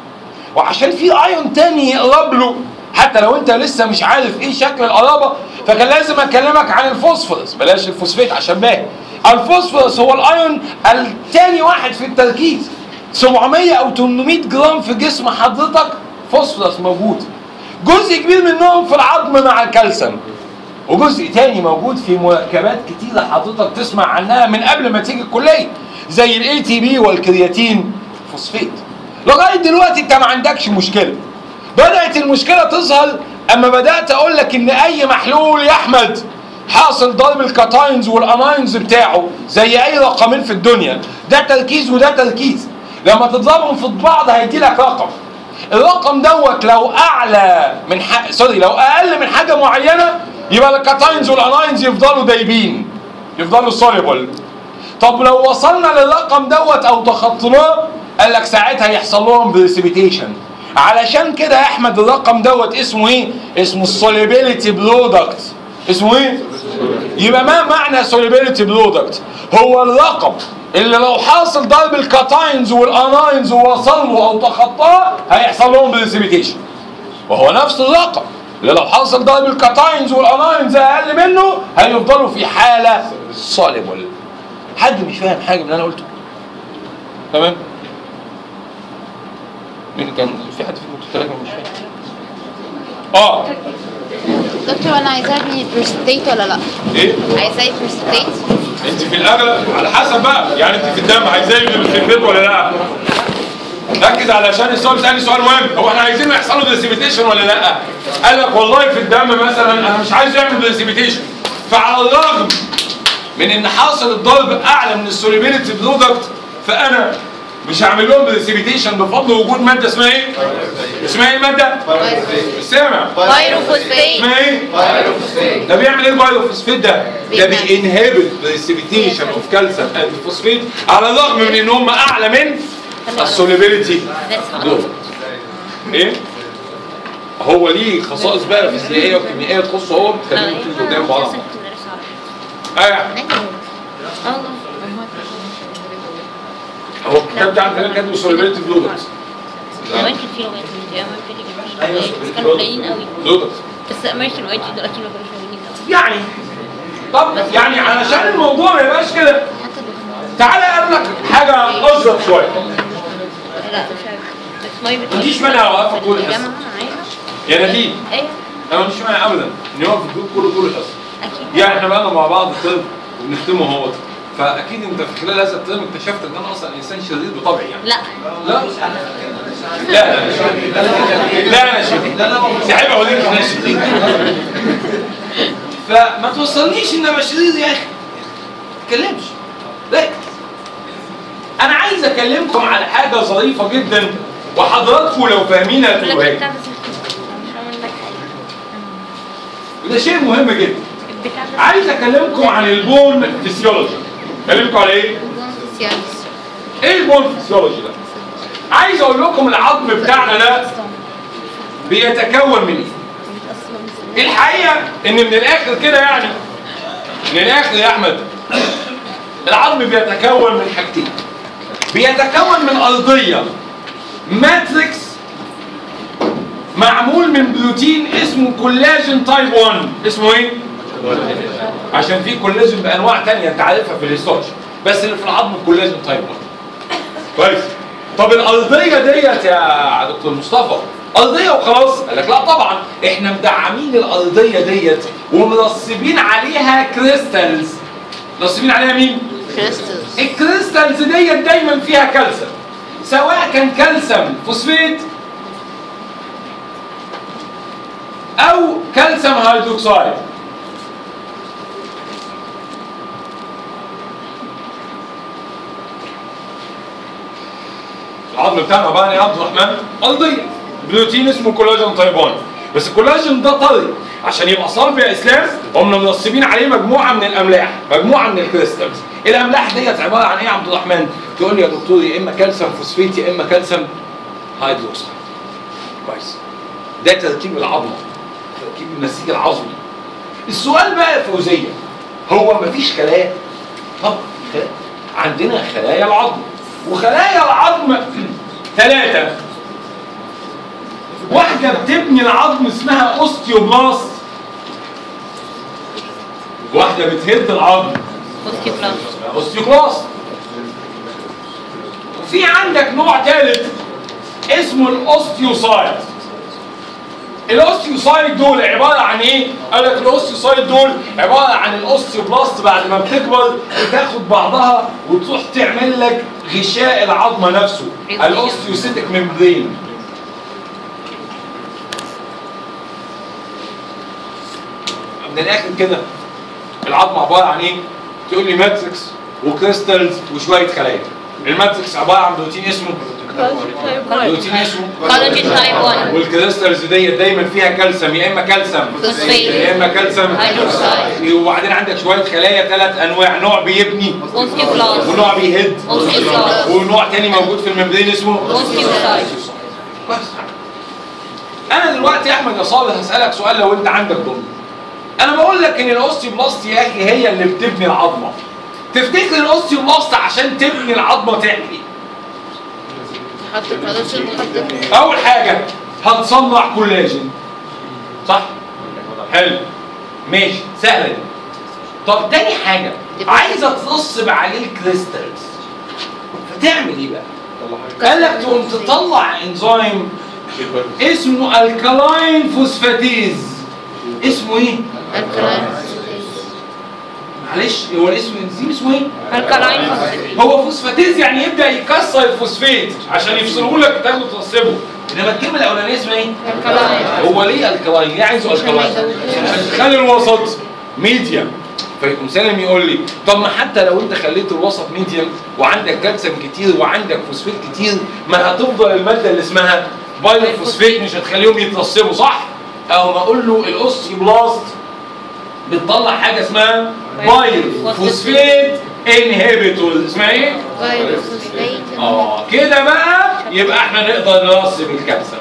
وعشان في ايون تاني يقرب له حتى لو انت لسه مش عارف ايه شكل القرابه فكان لازم اكلمك عن الفوسفورس بلاش الفوسفات عشان باهي الفوسفورس هو الايون التاني واحد في التركيز 700 او 800 جرام في جسم حضرتك فوسفورس موجود جزء كبير منهم في العظم مع الكالسيوم وجزء تاني موجود في مركبات كتيرة حضرتك تسمع عنها من قبل ما تيجي الكلية زي الاي تي بي والكرياتين فوسفات لغاية دلوقتي انت ما عندكش مشكلة بدأت المشكلة تظهر اما بدأت اقول لك ان اي محلول يا احمد حاصل ضرب الكاتاينز والاماينز بتاعه زي اي رقمين في الدنيا ده تركيز وده تركيز لما تضربهم في بعض هيدي لك رقم الرقم دوت لو اعلى من ح... سوري لو اقل من حاجه معينه يبقى الكاتاينز والاناينز يفضلوا دايبين يفضلوا سوليبل طب لو وصلنا للرقم دوت او تخطيناه قال لك ساعتها يحصل لهم بريسيبيتيشن علشان كده يا احمد الرقم دوت اسمه ايه؟ اسمه السوليبيليتي برودكت اسمه ايه؟ يبقى ما معنى سوليبيليتي برودكت؟ هو الرقم اللي لو حاصل ضرب الكاتاينز والاناينز ووصل له او تخطاه هيحصل لهم بريسيبيتيشن وهو نفس الرقم اللي لو حصل ضرب الكاتاينز والاناينز اقل منه هيفضلوا في حاله سوليبل حد مش فاهم حاجه من اللي انا قلته تمام مين كان في حد فيكم الثلاثه مش فاهم اه دكتور انا عايزاه ابني بروستيت ولا لا؟ ايه عايزاه بروستيت انت في الاغلب على حسب بقى يعني انت في الدم عايزاه يبقى في البيت ولا لا ركز علشان السؤال سألني سؤال مهم هو احنا عايزينه يحصل له بريسيبيتيشن ولا لا قال لك والله في الدم مثلا انا مش عايز يعمل بريسيبيتيشن فعلى الرغم من ان حاصل الضرب اعلى من السوليبيليتي برودكت فانا مش هعمل لهم بريسيبيتيشن بفضل وجود ماده اسمها ايه؟ اسمها ايه الماده؟ مش سامع بايروفوسفيت اسمها ايه؟ ده بيعمل ايه البايروفوسفيت ده؟ ده بينهبت بريسيبيتيشن اوف كالسيوم اند فوسفيت على الرغم من ان هم اعلى من السوليبيليتي ايه؟ هو ليه خصائص بقى فيزيائيه وكيميائيه تخصه هو بتخليهم يمشوا قدام بعض ايوه هو الكتاب ده عندنا كاتبه سوليبيليتي فلويدز زمان كان في لغات من زمان كان في جميل بس كانوا قليلين قوي فلويدز بس امريكان وايت دلوقتي ما كانوش موجودين قوي يعني طب يعني علشان الموضوع ما يبقاش كده تعالى اقول لك حاجه اصغر شويه لا مش عارف بس ماي ما تجيش منها واقفه طول الحصه الجامعه معايا يا نديم ايوه انا ما تجيش معايا ابدا ان يقف الجروب كله طول الحصه اكيد يعني احنا بقالنا مع بعض الترم وبنختمه اهو فاكيد انت في خلال هذا الترم اكتشفت ان انا اصلا انسان شرير بطبعي يعني لا لا لا لا لا انا شرير ساحب اوريك ان انا شرير فما توصلنيش ان انا شرير يا اخي ما تتكلمش ركز انا عايز اكلمكم على حاجه ظريفه جدا وحضراتكم لو فاهمينها بقول لك تبقوا البتاع هيك. ده سهل. مش هعمل لك حاجه وده شيء مهم جدا البتاع ده عايز اكلمكم عن البون فيسيولوجي اكلمكم على ايه؟ ايه البون فيسيولوجي ده؟ عايز اقول لكم العظم بتاعنا ده بيتكون من ايه؟ الحقيقه ان من الاخر كده يعني من الاخر يا احمد العظم بيتكون من حاجتين بيتكون من ارضيه ماتريكس معمول من بروتين اسمه كولاجين تايب 1 اسمه ايه؟ عشان في كولاجين بانواع تانية انت عارفها في الريسيرش بس اللي في العظم الكولاجين تايب 1 كويس طب الارضيه ديت يا دكتور مصطفى ارضيه وخلاص قال لك لا طبعا احنا مدعمين الارضيه ديت ومرصبين عليها كريستالز مرصبين عليها مين كريستالز الكريستالز ديت دايما فيها كالسيوم سواء كان كالسيوم فوسفيت او كالسيوم هيدروكسيد العظم بتاعنا عباره عن ايه يا عبد الرحمن؟ ارضيه بروتين اسمه كولاجين تايب 1 بس الكولاجين ده طري عشان يبقى صلب يا اسلام قمنا منصبين عليه مجموعه من الاملاح مجموعه من الكريستالز الاملاح ديت عباره عن ايه يا عبد الرحمن؟ تقول لي يا دكتور يا اما كالسيوم فوسفيت يا اما كالسيوم هيدروكسيد كويس ده تركيب العظمه تركيب النسيج العظمي السؤال بقى يا فوزيه هو مفيش خلايا طب في خلايا عندنا خلايا العظم وخلايا العظم ثلاثة واحدة بتبني العظم اسمها اوستيوبلاست واحدة بتهد العظم اوستيو بلاس اوستيوبلاست وفي عندك نوع ثالث اسمه الاوستيوسايت الاوستيوسايت دول عباره عن ايه؟ قال لك الاوستيوسايت دول عباره عن الاوستيوبلاست بعد ما بتكبر بتاخد بعضها وتروح تعمل لك غشاء العظمه نفسه الاوستيوسيتك ممبرين من الاخر كده العظم عباره عن ايه؟ تقول لي ماتريكس وكريستالز وشويه خلايا الماتريكس عباره عن بروتين اسمه بروتين اسمه كولاجين تايب 1 والكريستالز ديت دايما فيها كالسيوم يا اما كالسيوم فوسفيت. يا اما كالسيوم هيدروكسيد. وبعدين عندك شويه خلايا ثلاث انواع نوع بيبني اوستيو بلاس ونوع بيهد اوستيو بلاس ونوع تاني موجود في الممبرين اسمه اوستيوسايت كويس انا دلوقتي يا احمد يا صابر هسالك سؤال لو انت عندك ضمن انا بقول لك ان الاوستيوبلاست يا اخي هي اللي بتبني العظمه تفتكر الاوستيوبلاست عشان تبني العظمه تعمل ايه حط كولاجين حط اول حاجه هتصنع كولاجين صح حلو ماشي سهله دي طب تاني حاجه عايزه تنصب عليه كريستالز فتعمل ايه بقى قال لك تقوم تطلع انزيم اسمه الكالاين فوسفاتيز اسمه ايه الكلاين معلش هو الاسم الانزيم اسمه ايه الكالاين فوسفيت هو فوسفاتيز يعني يبدا يكسر الفوسفات عشان يفصله لك تاخده ترسبه انما الكلمه الاولانيه اسمها ايه الكلاين هو ليه الكلاين؟ ليه عايزه الكلاين؟ عشان تخلي الوسط ميديم فيقوم سالم يقول لي طب ما حتى لو انت خليت الوسط ميديم وعندك كالسيوم كتير وعندك فوسفات كتير ما هتفضل الماده اللي اسمها بايروفوسفات مش هتخليهم يترسبوا صح؟ او ما اقول له الاوستيوبلاست بتطلع حاجه اسمها بايروفوسفات انهبيتور اسمها ايه؟ بايروفوسفيت اه كده بقى يبقى احنا نقدر نرسب الكالسيوم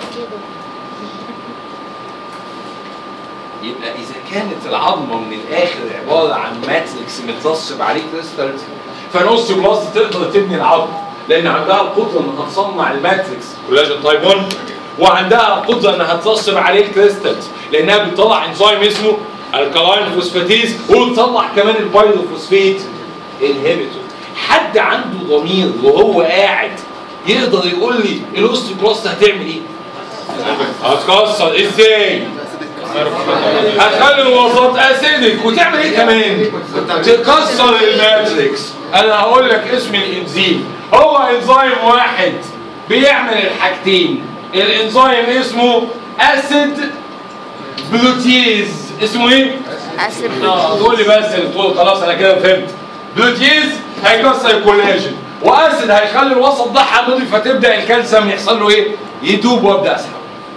يبقى اذا كانت العظمه من الاخر عباره عن ماتريكس مترسب عليه كريستالز فالاوستيوبلاست تقدر تبني العظم لان عندها القدره انها تصنع الماتريكس كولاجين تايب 1 وعندها القدره انها ترسب عليه الكريستالز لانها بتطلع انزيم اسمه الكالاين فوسفاتيز وبتطلع كمان البايروفوسفيت انهبيتور حد عنده ضمير وهو قاعد يقدر يقول لي الاوستيوبلاست هتعمل ايه؟ هتكسر ازاي؟ هتخلي الوسط اسيدك وتعمل ايه كمان؟ تكسر الماتريكس انا هقول لك اسم الانزيم هو انزيم واحد بيعمل الحاجتين الانزيم اسمه اسيد بلوتيز اسمه ايه؟ اسيد اه تقول لي بس تقول خلاص انا كده فهمت بلوتيز هيكسر الكولاجين واسيد هيخلي الوسط ده حامضي فتبدا الكالسيوم يحصل له ايه؟ يدوب وابدا اسحب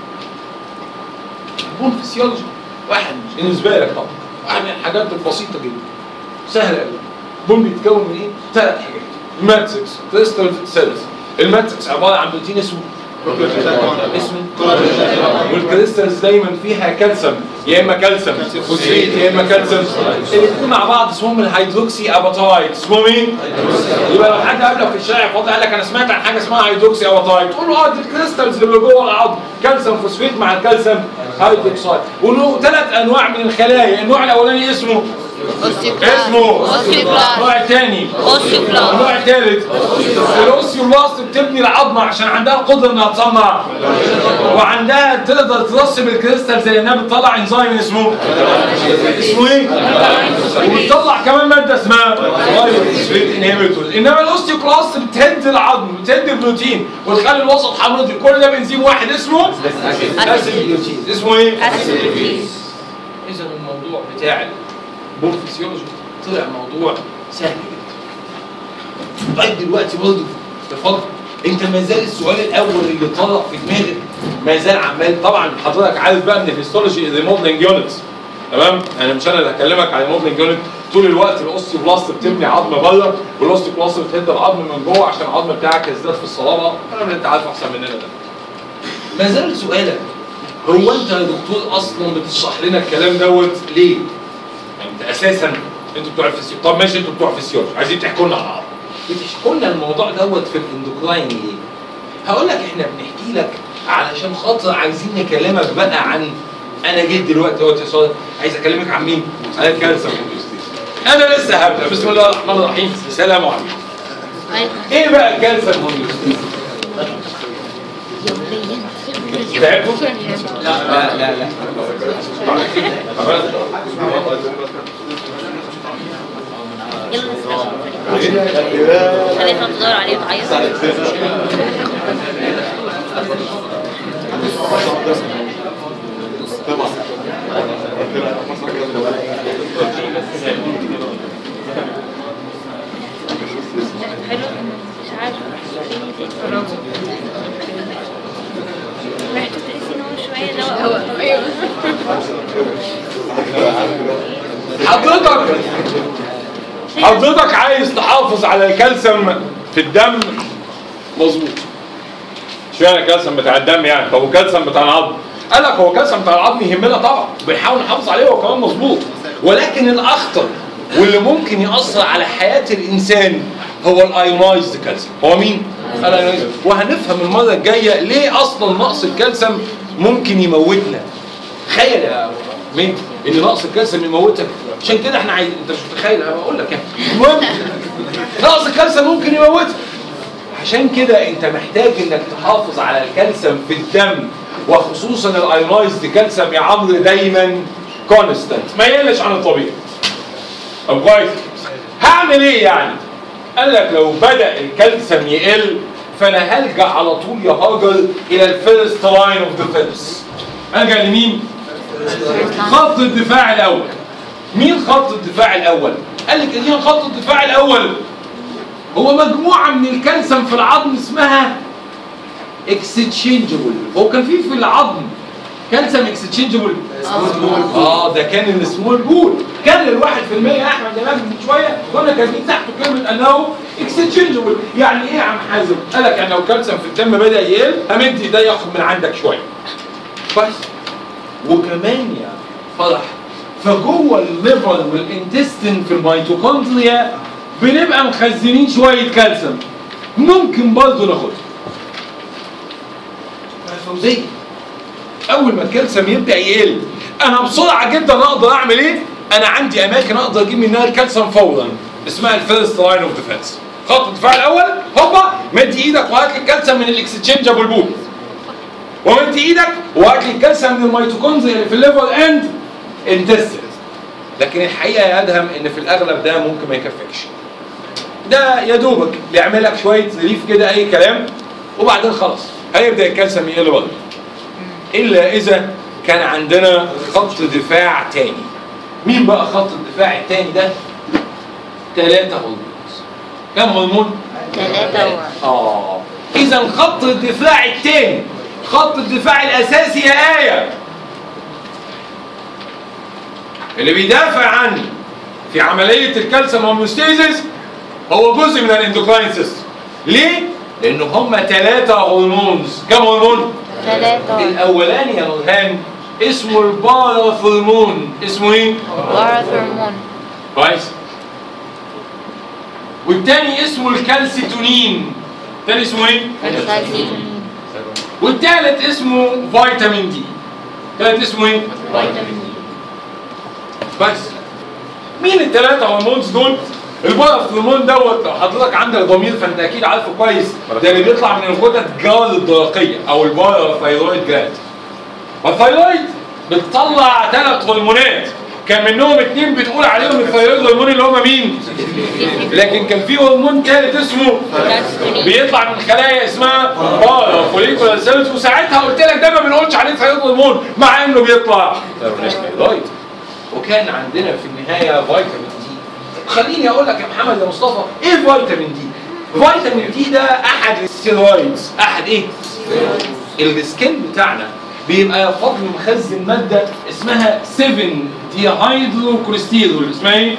بون فيسيولوجي واحد بالنسبه لك طبعا واحد من الحاجات البسيطه جدا سهله قوي بون بيتكون من ايه؟ ثلاث حاجات ماتريكس كريستال سيلز الماتريكس عباره عن بروتين اسمه اسمه والكريستالز دايما فيها كالسيوم يا اما كالسيوم فوسفيت يا اما كالسيوم الاثنين مع بعض اسمهم الهيدروكسي اباتايت اسمهم ايه؟ يبقى لو حد قابلك في الشارع فاضي قال لك انا سمعت عن حاجه اسمها هيدروكسي اباتايت تقول له اه دي الكريستالز اللي جوه العظم كالسيوم فوسفيت مع الكالسيوم هيدروكسايد وله ثلاث انواع من الخلايا النوع الاولاني اسمه اسمه اوستيوبلاست النوع الثاني اوستيوبلاست النوع الثالث الاوستيوبلاست بتبني العظمه عشان عندها القدره انها تصنع وعندها تقدر ترسب الكريستال زي انها بتطلع انزيم اسمه اسمه ايه؟ وبتطلع كمان ماده اسمها بايوفوسفيت انهبيتورز انما الاوستيوبلاست بتهد العظم بتهد البروتين وتخلي الوسط حامضي كل ده بنزيم واحد اسمه اسيد بروتين اسمه ايه؟ اذا الموضوع بتاع البون فيسيولوجي طلع موضوع سهل جدا لغايه دلوقتي برضه تفضل انت ما زال السؤال الاول اللي طرق في دماغك ما زال عمال طبعا حضرتك عارف بقى ان الهيستولوجي ريموديلنج يونت تمام انا مش انا اللي هكلمك عن الموديلنج يونت طول الوقت الاوستيوبلاست بتبني عظم بره والاوستيوبلاست بتهد العظم من جوه عشان العظم بتاعك يزداد في الصلابه الكلام اللي انت عارفه احسن مننا ده ما زال سؤالك هو انت يا دكتور اصلا بتشرح لنا الكلام دوت ليه؟ يعني انت اساسا انتوا بتوع الفسيولوجي طب ماشي انتوا بتوع الفسيولوجي عايزين تحكوا لنا على العظم بتحكوا لنا الموضوع دوت في الاندوكراين ليه؟ هقول لك احنا بنحكي لك علشان خاطر عايزين نكلمك بقى عن انا جيت دلوقتي اهوت يا صادق عايز اكلمك عن مين؟ عن الكالسيوم انا لسه هبدا بسم الله الرحمن الرحيم السلام عليكم ايه بقى الكالسيوم هوميوستاسيس؟ تعبتوا؟ لا لا لا خليتها تدور عليه وتعيط حلو مش عارفه ريحته تحسي ان هو شويه دواء حضرتك حضرتك عايز تحافظ على الكالسيوم في الدم مظبوط اشمعنى الكالسيوم بتاع الدم يعني طب والكالسيوم بتاع العظم قال لك هو الكالسيوم بتاع العظم يهمنا طبعا بنحاول نحافظ عليه هو كمان مظبوط ولكن الاخطر واللي ممكن ياثر على حياه الانسان هو الايونايزد كالسيوم هو مين الايونايزد وهنفهم المره الجايه ليه اصلا نقص الكالسيوم ممكن يموتنا تخيل يا مين ان نقص الكالسيوم يموتك عشان كده احنا عايز انت مش متخيل انا بقول لك يعني المهم نقص الكالسيوم ممكن يموتك عشان كده انت محتاج انك تحافظ على الكالسيوم في الدم وخصوصا الايونايزد كالسيوم يا عمرو دايما كونستانت ما يقلش عن الطبيعي طب كويس هعمل ايه يعني قال لك لو بدا الكالسيوم يقل فانا هلجا على طول يا هاجر الى الفيرست لاين اوف ديفنس الجا لمين خط الدفاع الاول مين خط الدفاع الاول قال لك ادينا خط الدفاع الاول هو مجموعه من الكالسيوم في العظم اسمها اكستشينجبل هو كان في في العظم كالسيوم اكستشينجبل اه ده كان السمول بول كان الواحد في المية يا احمد يا من شويه كنا كاتبين تحته كلمه انه اكستشينجبل يعني ايه يا عم حازم؟ قال لك يعني لو الكالسيوم في الدم بدا يقل همد ايديا ياخد من عندك شويه كويس وكمان يا فرح فجوه الليفر والانتستين في الميتوكوندريا بنبقى مخزنين شويه كالسيوم ممكن برضه ناخدها فوزيه اول ما الكالسيوم يبدا يقل انا بسرعه جدا اقدر اعمل ايه انا عندي اماكن اقدر اجيب منها الكالسيوم فورا اسمها الفيرست لاين اوف ديفense خط الدفاع الاول هوبا مد ايدك وهات لي الكالسيوم من الاكستشينجبل بول ومد ايدك وهات لي الكالسيوم من الميتوكوندريا اللي في الليفر اند انتستين لكن الحقيقه يا ادهم ان في الاغلب ده ممكن ما يكفيكش ده يا دوبك بيعمل لك شويه ريف كده اي كلام وبعدين خلاص هيبدا الكالسيوم يقل برضه الا اذا كان عندنا خط دفاع تاني مين بقى خط الدفاع التاني ده ثلاثة هرمونز كم هرمون ثلاثة و... اه اذا خط الدفاع التاني خط الدفاع الاساسي يا ايه اللي بيدافع عني في عمليه الكالسيوم هوموستيزيس هو جزء من الاندوكراين سيستم ليه؟ لان هم ثلاثة هرمونز كم هرمون؟ ثلاثة الاولاني يا نورهان اسمه الباراثرمون اسمه ايه؟ بارث هرمون كويس والتاني اسمه الكالسيتونين التاني اسمه ايه؟ الكالسيتونين والتالت اسمه فيتامين دي التالت اسمه ايه؟ فيتامين بس مين الثلاثة هرمونز دول؟ الباراثرمون دوت لو حضرتك عندك ضمير فانت اكيد عارفه كويس ده اللي بيطلع من الغدد جار الدرقية او الباراثايرويد جلاند والثايرويد بتطلع ثلاث هرمونات كان منهم اثنين بتقول عليهم الثايرويد هرمون اللي هم مين؟ لكن كان في هرمون ثالث اسمه بيطلع من خلايا اسمها بارا فوليكولار سيلز وساعتها قلت لك ده ما بنقولش عليه ثايرويد هرمون مع انه بيطلع ثايرويد وكان عندنا في النهايه فيتامين دي خليني اقول لك يا محمد يا مصطفى ايه فيتامين دي؟ فيتامين دي ده احد الستيرويدز احد ايه؟ السكين بتاعنا بيبقى فضل مخزن ماده اسمها 7 دي هيدروكوليستيرول اسمها ايه؟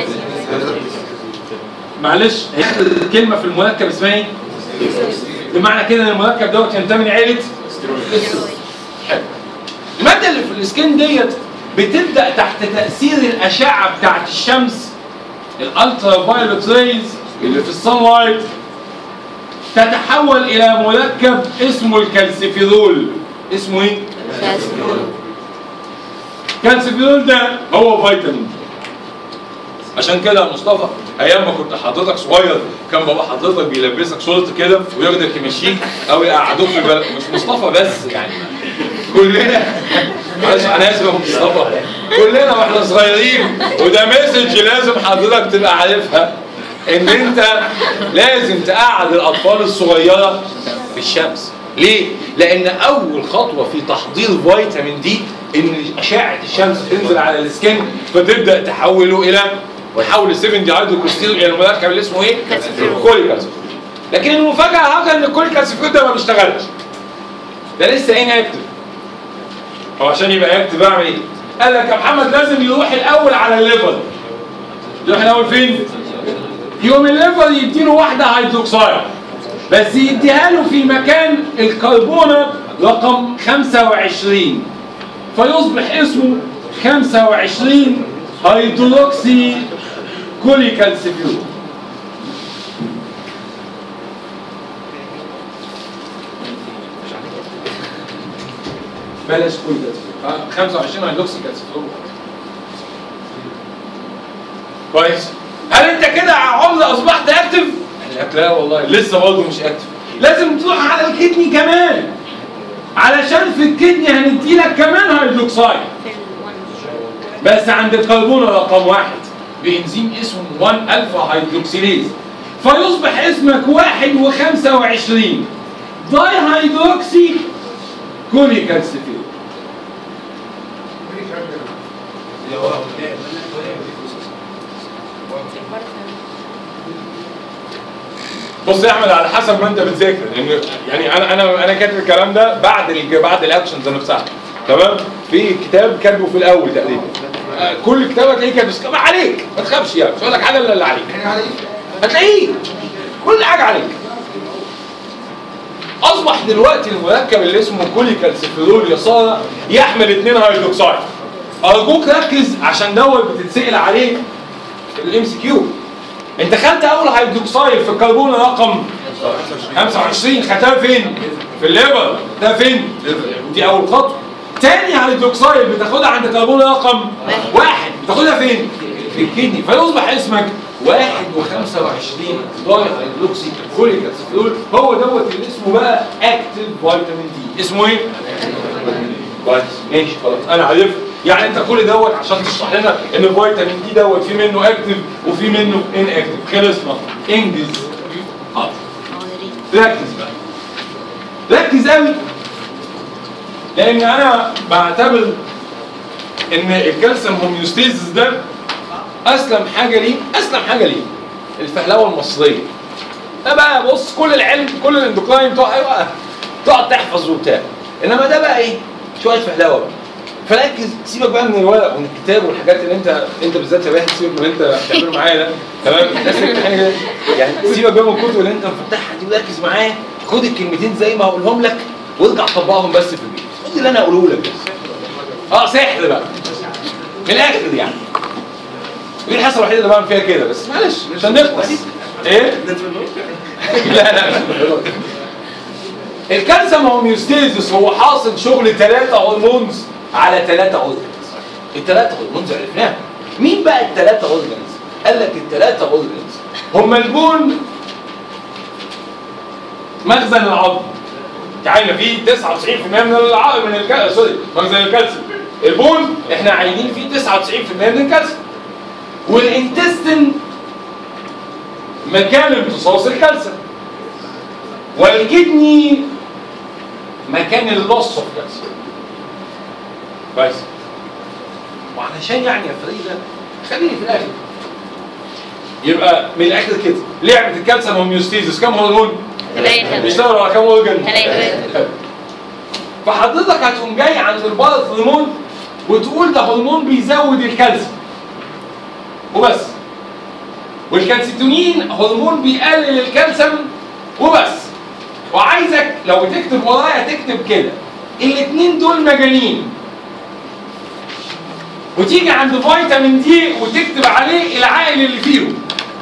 معلش هي كلمه في المركب اسمها ايه؟ بمعنى كده ان المركب دوت ينتمي لعيله حلو الماده اللي في السكين ديت بتبدا تحت تاثير الاشعه بتاعت الشمس الالترا فايولوت ريز اللي في الصن لايت تتحول الى مركب اسمه الكالسيفيرول اسمه ايه؟ كالسيتونين الكالسيفيرول ده هو فيتامين دي عشان كده يا مصطفى ايام ما كنت حضرتك صغير كان بابا حضرتك بيلبسك شورت كده وياخدك يمشيك او يقعدوك في بل... مش مصطفى بس يعني كلنا معلش انا اسف يا مصطفى كلنا واحنا صغيرين وده مسج لازم حضرتك تبقى عارفها ان انت لازم تقعد الاطفال الصغيره في الشمس ليه؟ لان اول خطوه في تحضير فيتامين دي ان اشعه الشمس تنزل على السكن فتبدا تحوله الى وتحول ال 7 دي هيدروكريستيل الى المركب اللي اسمه ايه؟ كالسيفيرول. كولي كالسيفيرول لكن المفاجاه هذا ان الكولي كالسيفيرول ده ما بيشتغلش ده لسه ايه اكتف هو عشان يبقى اكتف اعمل ايه؟ قال لك يا محمد لازم يروح الاول على الليفر يروح الاول فين؟ يوم الليفر يديله واحده هيدروكسيد بس يديها له في مكان الكربونه رقم 25 فيصبح اسمه 25 هيدروكسي كوليكالسيفيول بلاش كوليكالسيفيول آه، 25 هيدروكسي كالسيفيول كويس هل انت كده عمر اصبحت اكتف؟ قال لك لا والله لسه برضه مش اكتف لازم تروح على الكدني كمان علشان في الكدني هنديلك كمان هيدروكسيد بس عند الكربون رقم واحد بانزيم اسمه 1 الفا هيدروكسيليز فيصبح اسمك 1 و25 داي هيدروكسي كوليكالسيفيل بص يا احمد على حسب ما انت بتذاكر لان يعني انا انا انا كاتب الكلام ده بعد ال- بعد الاكشنز نفسها تمام في كتاب كاتبه في الاول تقريبا آه، كل كتاب هتلاقيه كاتب بس ما عليك ما تخافش يعني مش هقول لك حاجه الا اللي عليك هتلاقيه كل حاجه عليك اصبح دلوقتي المركب اللي اسمه كوليكالسيفيرول يا ساره يحمل اثنين هيدروكسيد ارجوك ركز عشان دوت بتتسال عليه الام سي كيو انت خدت اول هيدروكسيد في الكربون رقم 25 خدتها فين؟ في الليفر ده فين؟ دي اول خطوه تاني هيدروكسيد بتاخدها عند كربون رقم واحد بتاخدها فين؟ في الكدني فيصبح اسمك واحد و25 ضايع هيدروكسي كوليك اسيتول هو دوت اللي اسمه بقى اكتيف فيتامين دي اسمه ايه؟ كويس ماشي خلاص انا عرفت يعني انت كل دوت عشان تشرح لنا ان الفيتامين دي دوت في منه اكتيف وفي منه ان اكتيف خلصنا انجز حاضر ركز بقى ركز قوي لان انا بعتبر ان الكالسيوم هوميوستيزيس ده اسلم حاجه ليه اسلم حاجه ليه الفهلوه المصريه ده بقى بص كل العلم كل الاندوكراين بتوع ايوه تقعد تحفظ وبتاع انما ده بقى ايه شويه فهلوه بقى فركز سيبك بقى من الورق ومن الكتاب والحاجات اللي انت انت بالذات يا واحد سيبك من اللي انت بتعمله معايا ده تمام الناس اللي بتمتحن كده، يعني سيبك بقى من الكتب اللي انت مفتحها دي وركز معايا خد الكلمتين زي ما هقولهم لك وارجع طبقهم بس في البيت خد اللي انا اقوله لك بس اه سحر بقى من الاخر يعني دي الحصه الوحيده اللي بعمل فيها كده بس معلش عشان نخلص ايه؟ لا لا الكالسيوم هوميوستيزيس هو حاصل شغل ثلاثة هرمونز على ثلاثة اورجنز الثلاثة هرمونز عرفناها مين بقى الثلاثة اورجنز؟ قال لك الثلاثة اورجنز هم البون مخزن العظم يعني في 99% من العظم من الكالسيوم سوري مخزن الكالسيوم البون احنا عاينين فيه 99% من الكالسيوم والانتستين مكان امتصاص الكالسيوم والكدني مكان اللص اوف كالسيوم كويس وعلشان يعني يا فريده خليني في الاخر يبقى من الاخر كده لعبه الكالسيوم هوميوستيزيس كم هرمون؟ ثلاثة بيشتغلوا على كم اورجن؟ ثلاثة فحضرتك هتقوم جاي عند البارث هرمون وتقول ده هرمون بيزود الكالسيوم وبس والكالسيتونين هرمون بيقلل الكالسيوم وبس وعايزك لو بتكتب ورايا تكتب كده الاثنين دول مجانين وتيجي عند فيتامين دي وتكتب عليه العائل اللي فيهم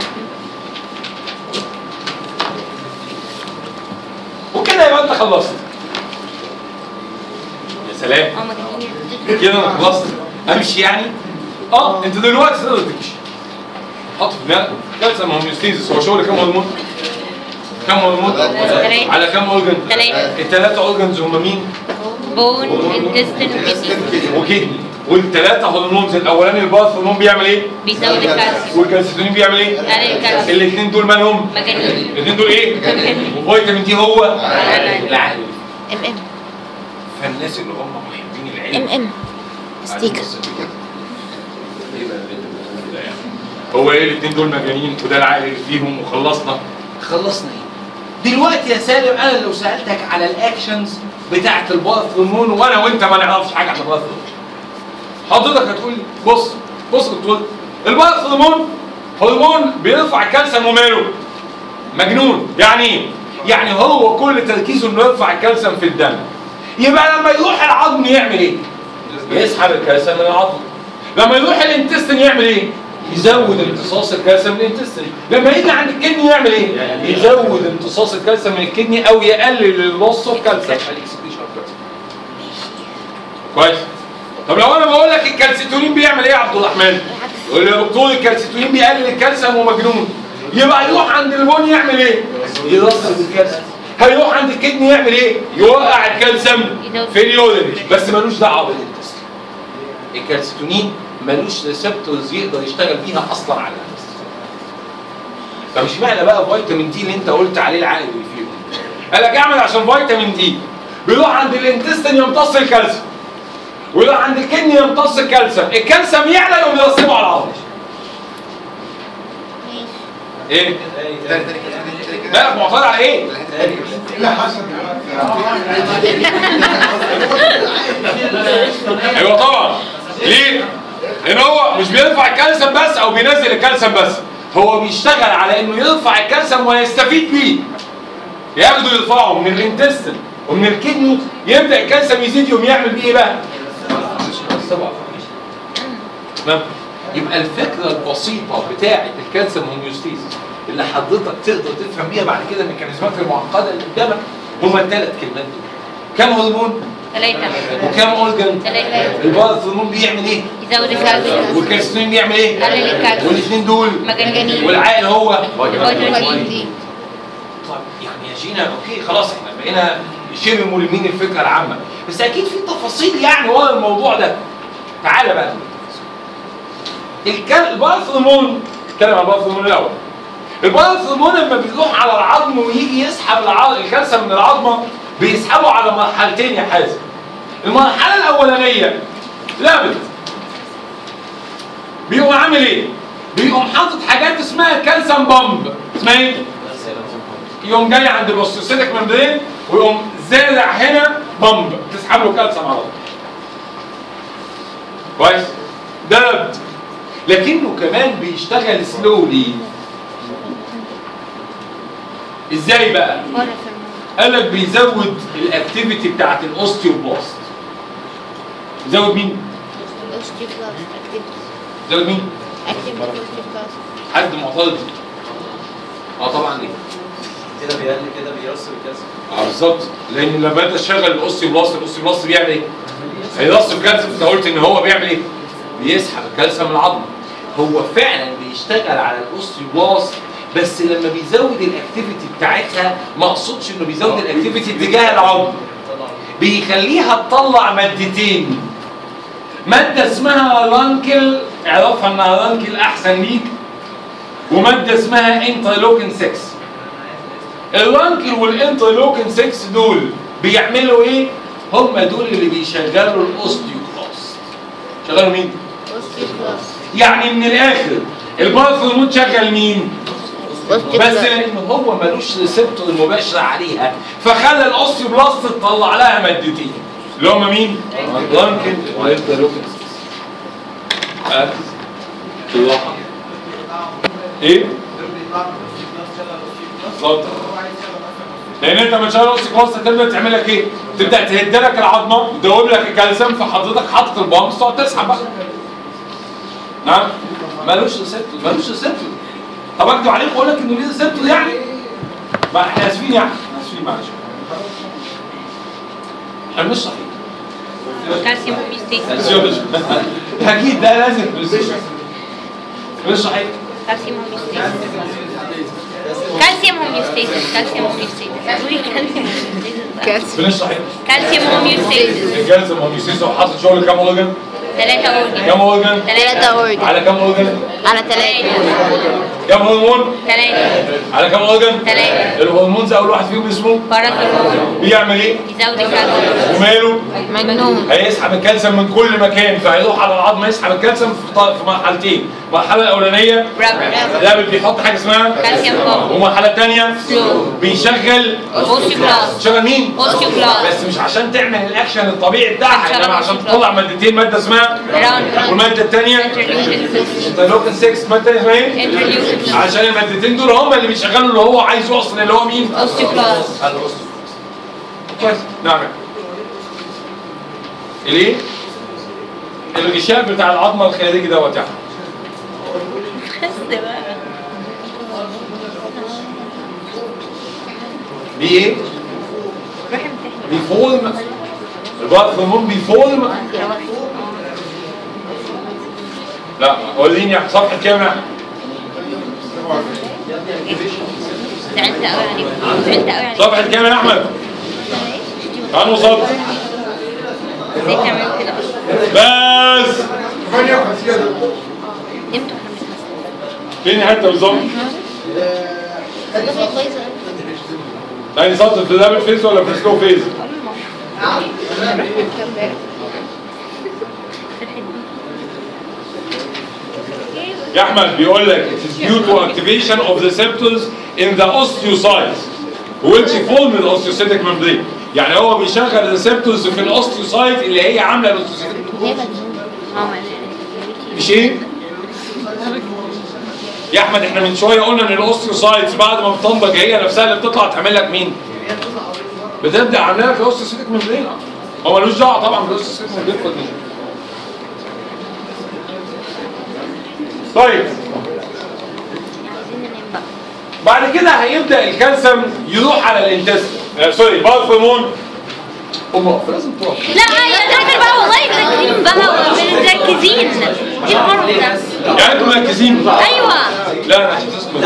وكده يبقى انت خلصت يا سلام اه مجانين كده انا خلصت امشي يعني اه انت دلوقتي تقدر تمشي حط في دماغك كالسيوم هوميوستيزيس هو شغل كام هرمون؟ كام هرمون؟ تلاتة. على كام اورجن؟ تلاتة. الثلاثة اورجنز هم مين؟ بون انتستين وكدني وكدني والثلاثة هرمونز الاولاني الباث هرمون بيعمل ايه؟ بيزود الكالسيوم والكالسيتونين بيعمل ايه؟ قلل الكالسيوم الاثنين دول مالهم؟ مجانين الاثنين دول ايه؟ وفيتامين دي هو العقل ام ام فالناس اللي هم محبين العلم ام ام ستيكر هو ايه الاثنين دول مجانين وده العقل اللي فيهم وخلصنا خلصنا ايه دلوقتي يا سالم انا لو سالتك على الاكشنز بتاعت الباث هرمون وانا وانت ما نعرفش حاجه عن الباث هرمون حضرتك هتقول لي بص بص دكتور الباث هرمون هرمون بيرفع الكالسيوم وماله مجنون يعني ايه يعني هو كل تركيزه انه يرفع الكالسيوم في الدم يبقى لما يروح العظم يعمل ايه يسحب الكالسيوم من العظم لما يروح الانتستين يعمل ايه يزود امتصاص الكالسيوم من الانتستين لما يجي عند الكدني يعمل ايه يزود امتصاص الكالسيوم من الكدني او يقلل اللص اوف كالسيوم كويس طب لو انا بقول لك الكالسيتونين بيعمل ايه يا عبد الرحمن يقول لي يا دكتور الكالسيتونين بيقلل الكالسيوم ومجنون يبقى يروح عند البون يعمل ايه يرصد الكالسيوم هيروح عند الكدني يعمل ايه يوقع الكالسيوم في اليورين بس ملوش دعوه بالانتستين الكالسيتونين ملوش ريسبتورز يقدر يشتغل بيها اصلا على الانتستين طب اشمعنى بقى فيتامين دي اللي انت قلت عليه العائد اللي فيهم قال لك اعمل عشان فيتامين دي بيروح عند الانتستين يمتص الكالسيوم ويروح عند الكدني يمتص الكالسيوم الكالسيوم يعلى يقوم يرسبه على العظم ايه لا معترض على ايه؟ ايوه طبعا ليه؟ لان هو مش بيرفع الكالسيوم بس او بينزل الكالسيوم بس هو بيشتغل على انه يرفع الكالسيوم ويستفيد بيه ياخده يرفعه من الانتستين ومن الكدني يبدا الكالسيوم يزيد يقوم يعمل بيه ايه بقى؟ تمام يبقى الفكره البسيطه بتاعه الكالسيوم هوميوستيزيس اللي حضرتك تقدر تفهم بيها بعد كده الميكانيزمات المعقده اللي قدامك هما الثلاث كلمات دول كم هرمون ثلاثة وكم اورجن ثلاثة البارث هرمون بيعمل ايه يزود الكالسيوم والكالسيوم بيعمل ايه يقلل الكالسيوم والاثنين دول مجانين والعقل هو فيتامين دي طب يعني يا جينا اوكي خلاص احنا بقينا شبه ملمين الفكره العامه بس اكيد في تفاصيل يعني ورا الموضوع ده تعالى بقى الكل... البارث هرمون نتكلم عن البارث هرمون الاول البارث هرمون لما بيروح على العظم ويجي يسحب الع... الكالسيوم من العظمه بيسحبه على مرحلتين يا حازم المرحله الاولانيه لابد بيقوم عامل ايه؟ بيقوم حاطط حاجات اسمها كالسيوم بامب اسمها ايه؟ يقوم جاي عند الاوستيوسيتك ممبرين ويقوم زارع هنا بامب تسحب له كالسيوم على طول كويس ده لابد لكنه كمان بيشتغل سلولي ازاي بقى؟ قال لك بيزود الاكتيفيتي بتاعت الاوستيوبلاست يزود مين؟ يزود مين؟ حد معترض اه طبعا ليه؟ كده بيقل كده بيرسب الكالسيوم اه بالظبط لان لما انت تشغل الاوستيوبلاست الاوستيوبلاست بيعمل ايه؟ هيرسب كالسيوم انت قلت ان هو بيعمل ايه؟ بيسحب الكالسيوم من العظم هو فعلا بيشتغل على الاوستيوبلاست بس لما بيزود الاكتيفيتي بتاعتها ما اقصدش انه بيزود الاكتيفيتي اتجاه العظم بيخليها تطلع مادتين ماده اسمها لانكل اعرفها انها لانكل احسن ليك وماده اسمها انترلوكين 6 اللانكل والانترلوكين 6 دول بيعملوا ايه؟ هم دول اللي بيشغلوا الاوستيوكلاست شغلوا مين؟ يعني من الاخر البارث هرمون شغل مين؟ بس لان هو ملوش ريسبتور مباشر عليها فخلى الاوستيوبلاست تطلع لها مادتين اللي هم مين؟ لانكل والانترلوكين 6 ركز بالراحه ايه؟ بالظبط لان انت من شهر نص كلاس تبدا تعمل لك ايه؟ تبدا تهد لك العظمه تدوب لك الكالسيوم فحضرتك حاطط البامبس تقعد تسحب بقى نعم مالوش ريسبتور مالوش ريسبتور طب اكتب عليك واقول لك انه ليه ريسبتور يعني ما احنا اسفين يعني اسفين معلش احنا مش صحيح كالسيوم هوميوستاسيس فيزيولوجي اكيد ده لازم مش صحيح كالسيوم هوميوستاسيس كالسيوم هوميوستاسيس كالسيوم هوميوستاسيس قولي كالسيوم هوميوستاسيس مش صحيح كالسيوم هوميوستاسيس الجهاز هوميوستاسيس وحاطط شغل كام اورجن؟ ثلاثة أورجن كام اورجن؟ ثلاثة أورجن على كام اورجن؟ على ثلاثة كام هرمون؟ ثلاثة على كام اورجن؟ ثلاثة الهرمونز اول واحد فيهم اسمه باراثيرمون بيعمل ايه؟ يزود الكالسيوم وماله؟ مجنون هيسحب الكالسيوم من كل مكان فهيروح على العظم يسحب الكالسيوم في ط- في مرحلتين المرحله الاولانيه رابر لابد بيحط حاجه اسمها كالسيوم بامب والمرحله الثانيه سلو بيشغل اوستيوبلاست شغل مين؟ اوستيوبلاست بس مش عشان تعمل الاكشن الطبيعي بتاعها عشان انما عشان أوستيوبلاست. تطلع مادتين ماده اسمها راوند والماده الثانيه انترليوكين انترلوكين 6 ماده اسمها ايه؟ انترليوكين عشان المادتين دول هم اللي بيشغلوا اللي هو عايزه اصلا اللي هو مين؟ اوستيوبلاست الاوستيوبلاست كويس نعم الايه؟ الغشاء بتاع العظمه الخارجي دوت يعني بس بقى دي ايه؟ روح امتحن بيفورم البارث هرمون بيفورم لا وريني يا صفحه كام يا زعلت قوي عليك زعلت قوي عليك صفحه كام يا احمد؟ عنه صبر ازاي تعملوا كده اصلا بس امتوا احنا فين حته بالظبط؟ والله كويسة يعني سطر في اللابل فيز ولا في سلو فيز؟ ايه يا احمد بيقول لك it is due to activation of the receptors in the osteocytes which form the osteocytic membrane يعني هو بيشغل الريسبتورز في الاوستيوسايت اللي هي عامله الاوستيوسيتك هي مجنون مش ايه؟ يا احمد احنا من شويه قلنا ان الاوستيوسايتس بعد ما بتنضج هي نفسها اللي بتطلع تعمل لك مين؟ بتبدا عامله لك الاوستيوسيتك ممبرين هو ملوش دعوه طبعا بالاوستيوسيتك ممبرين كله طيب عايزين ننام بقى بعد كده هيبدا الكالسيوم يروح على الانتستين آه سوري بالفيمون قوم اقف لازم تقف لا يا دكتور بقى والله مركزين بقى مركزين ايه القرف ده؟ يعني انتوا مركزين ايوه لا انا عشان تسكت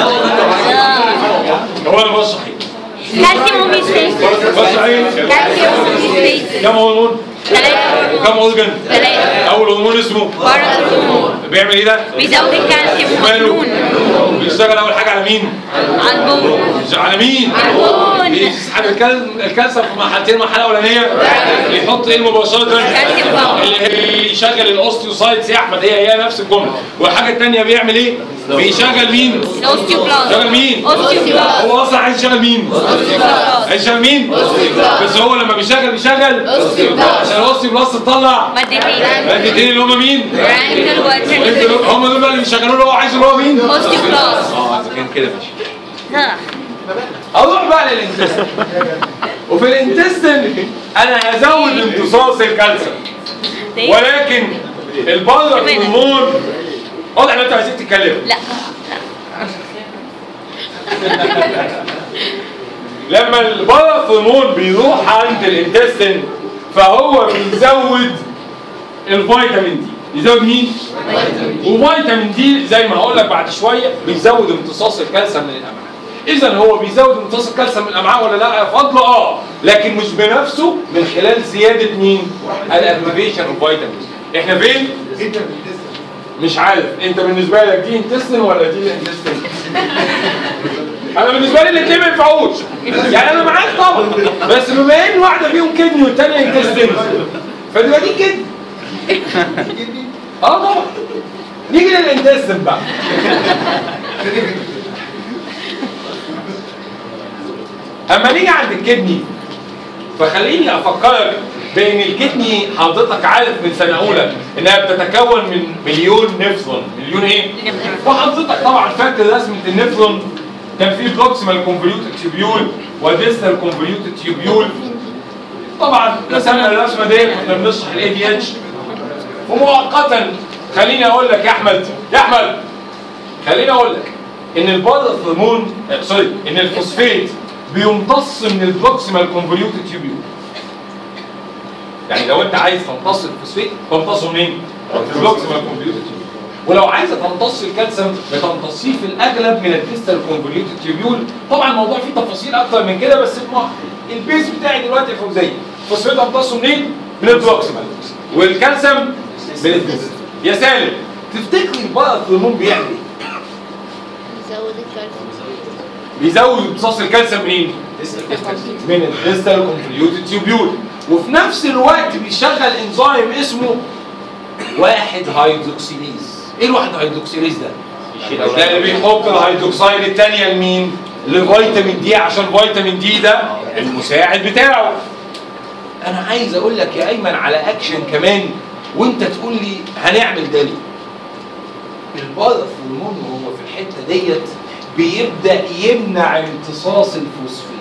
هو انا بشرح كالسيوم هوميوستاسيس بشرح ايه؟ كالسيوم هوميوستاسيس كم هرمون؟ ثلاثة وكم اورجن؟ ثلاثة اول هرمون اسمه باراسيمون بيعمل ايه ده؟ بيزود الكالسيوم ماله؟ مجنون بيشتغل اول حاجه على مين؟ على البون على مين؟ البون بيسحب الكال- الكالسيوم في مرحلتين المرحله الاولانيه يحط ايه مباشره؟ كالسيوم باور. اللي هي يشغل الاوستيوسايتس يا احمد هي هي نفس الجمله والحاجه الثانيه بيعمل ايه؟ بيشغل مين؟ الاوستيوبلاست شغل مين؟ اوستيوبلاست هو اصلا عايز يشغل مين؟ عايز يشغل مين؟ بس هو لما بيشغل بيشغل عشان الاوستيوبلاست تطلع مادتين مادتين اللي هم مين؟ رانكل وانت واترنال هم دول بقى اللي بيشغلوه اللي هو عايزه اللي هو مين؟ اوستيوبلاست اه اذا كان كده ماشي ها اروح بقى للانتستين وفي الانتستين انا هزود امتصاص الكالسيوم ولكن البره هرمون واضح ان انتوا عايزين تتكلموا لا لما البره هرمون بيروح عند الانتستين فهو بيزود الفيتامين دي يزود مين؟ وفيتامين دي زي ما هقول لك بعد شويه بيزود امتصاص الكالسيوم من الامعاء اذا هو بيزود امتصاص الكالسيوم من الامعاء ولا لا يا فضل اه لكن مش بنفسه من خلال زياده مين الاكتيفيشن اوف فيتامين احنا فين مش عارف انت بالنسبه لك دي انتستين ولا دي انتستين انا بالنسبه لي الاثنين ما ينفعوش يعني انا معاك طبعا بس بما ان واحده فيهم كدني والثانيه انتستين فتبقى دي كدني اه طبعا نيجي للانتستين بقى اما نيجي عند الكدني فخليني افكرك بان الكدني حضرتك عارف من سنه اولى انها بتتكون من مليون نفرون مليون ايه؟ وحضرتك طبعا فاكر رسمه النفرون كان في بروكسيمال كونفوليوتد تيوبيول وديستال كونفوليوتد تيوبيول طبعا رسمنا الرسمه دي كنا بنشرح الاي دي اتش ومؤقتا خليني اقول لك يا احمد يا احمد خليني اقول لك ان البار هرمون آه، سوري ان الفوسفات بيمتص من البروكسيمال كونفوليوتد تيوبيول يعني لو انت عايز تمتص الفوسفات تمتصه منين؟ من البروكسيمال كونفوليوتد تيوبيول ولو عايزه تمتص الكالسيوم بتمتصيه في الاغلب من الديستال كونفوليوتد تيوبيول طبعا الموضوع فيه تفاصيل اكتر من كده بس الم- البيز بتاعي دلوقتي فوزيه الفوسفات امتصه منين؟ من البروكسيمال والكالسيوم من الديستال يا سالم تفتكري البار هرمون بيعمل ايه؟ يزود الكالسيوم بيزود امتصاص الكالسيوم منين؟ من الديستال كونفوليوتد تيوبيول وفي نفس الوقت بيشغل انزيم اسمه واحد هيدروكسيليز ايه الواحد هيدروكسيليز ده؟ ده اللي بيحط الهيدروكسيد الثانيه لمين؟ لفيتامين دي عشان فيتامين دي ده المساعد بتاعه انا عايز اقول لك يا ايمن على اكشن كمان وانت تقول لي هنعمل ده ليه؟ البارث هرمون وهو في الحته ديت بيبدا يمنع امتصاص الفوسفات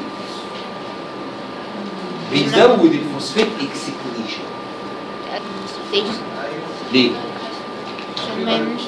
بيزود الفوسفات اكسكريشن ليه؟ عشان ما يعملش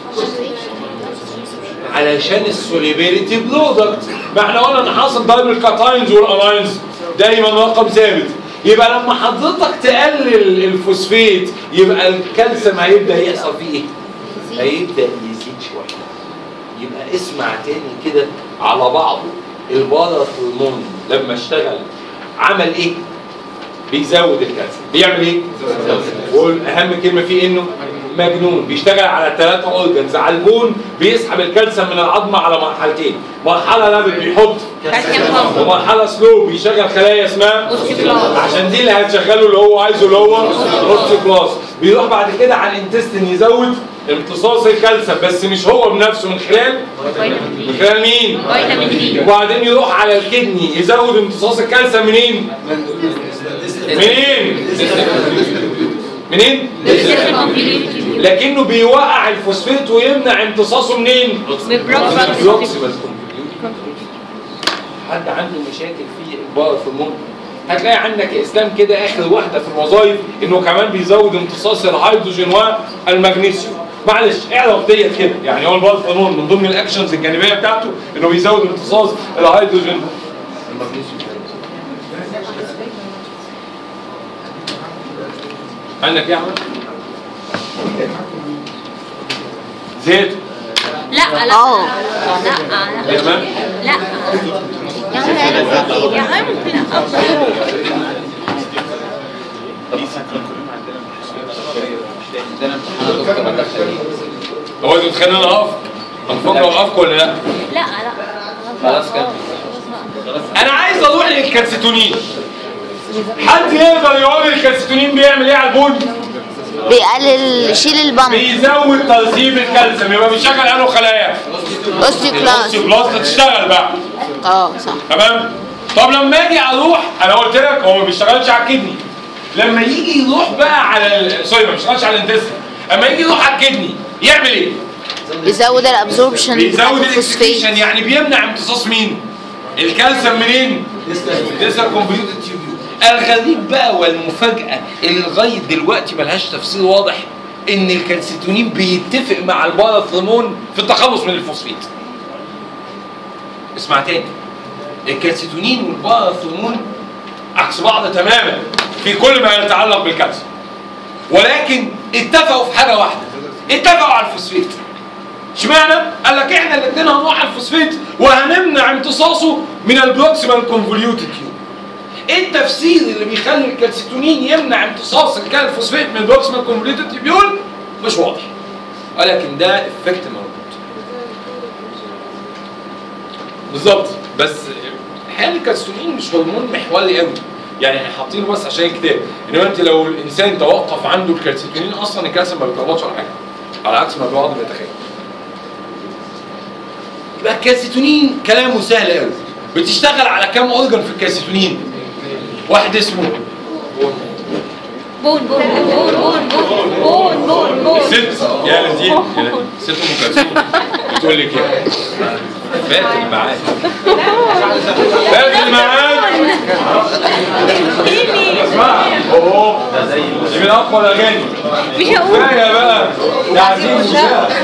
علشان السوليبيليتي برودكت ما احنا قلنا ان حاصل ضرب الكاتاينز والالاينز دايما رقم ثابت يبقى لما حضرتك تقلل الفوسفات يبقى الكالسيوم هيبدا يحصل فيه ايه؟ هيبدا يزيد شويه يبقى اسمع تاني كده على بعضه الباراثرمون لما اشتغل عمل ايه؟ بيزود الكالسيوم بيعمل ايه؟ واهم كلمه فيه انه مجنون بيشتغل على ثلاثة اورجنز على البون بيسحب الكالسيوم من العظمه على مرحلتين مرحله رابط بيحط كالسيوم بامب ومرحله سلو بيشغل خلايا اسمها أوستيوبلاست. عشان دي اللي هتشغله اللي هو عايزه اللي هو اوستيوبلاست بيروح بعد كده على الانتستين يزود امتصاص الكالسيوم بس مش هو بنفسه من خلال من خلال مين؟ فيتامين دي وبعدين يروح على الكدني يزود امتصاص الكالسيوم منين؟ منين؟ منين؟ لكنه بيوقع الفوسفات ويمنع امتصاصه منين؟ بروكسيمال حد عنده مشاكل في البار في المخ هتلاقي عندك اسلام كده اخر واحده في الوظائف انه كمان بيزود امتصاص الهيدروجين والمغنيسيوم معلش اعرف ديت كده يعني هو البار فانون من ضمن الاكشنز الجانبيه بتاعته انه بيزود امتصاص الهيدروجين عندك ايه يا احمد؟ زيت لا لا اه لا يا مان لا يا عم انا فاكر يا عم ممكن عندنا امتحان دكتور مدخلين هو انتوا تخلينا نقف هنفكر اوقفكم ولا لا؟ لا لا خلاص كده انا عايز اروح للكالسيتونين حد يقدر يقول لي الكالسيتونين بيعمل ايه على البول؟ بيقلل شيل البامب بيزود ترسيب الكالسيوم يبقى بيشغل انه خلايا اوستيوكلاست البلاست تشتغل بقى اه صح تمام طب لما اجي اروح انا قلت لك هو ما بيشتغلش على الكدني لما يجي يروح بقى على ال- سوري ما بيشتغلش على الانتستين اما يجي يروح على الكدني يعمل ايه؟ بيزود الابزوربشن بيزود الاكسكريشن يعني بيمنع امتصاص مين؟ الكالسيوم منين؟ لسه كونفوليوتد تيوبيول الغريب بقى والمفاجأة اللي لغاية دلوقتي ملهاش تفسير واضح إن الكالسيتونين بيتفق مع الباراثرمون في التخلص من الفوسفيت. اسمع تاني الكالسيتونين والباراثرمون عكس بعض تماما في كل ما يتعلق بالكالسيوم. ولكن اتفقوا في حاجة واحدة اتفقوا على الفوسفيت. اشمعنى؟ قال لك احنا الاثنين هنروح على الفوسفيت وهنمنع امتصاصه من البروكسيمال كونفوليوتد تيوب. ايه التفسير اللي بيخلي الكالسيتونين يمنع امتصاص الكالفوسفيت من البروكسيمال كونفوليوتد تيبيول؟ مش واضح. ولكن ده افكت موجود. بالظبط بس حال الكالسيتونين مش هرمون محوري قوي. يعني احنا حاطينه بس عشان الكتاب انما انت لو الانسان توقف عنده الكالسيتونين اصلا الكالسيوم ما بيتربطش ولا حاجه على عكس ما البعض بيتخيل يبقى الكالسيتونين كلامه سهل قوي بتشتغل على كام اورجن في الكالسيتونين واحد اسمه بون بون بون بون بون بون بون ست يا لذيذ يا لذيذ. ست ام كلثوم بتقول لك ايه فات الميعاد فات الميعاد اسمع اوه دي من اقوى الاغاني مش هقول كفايه بقى يا عزيز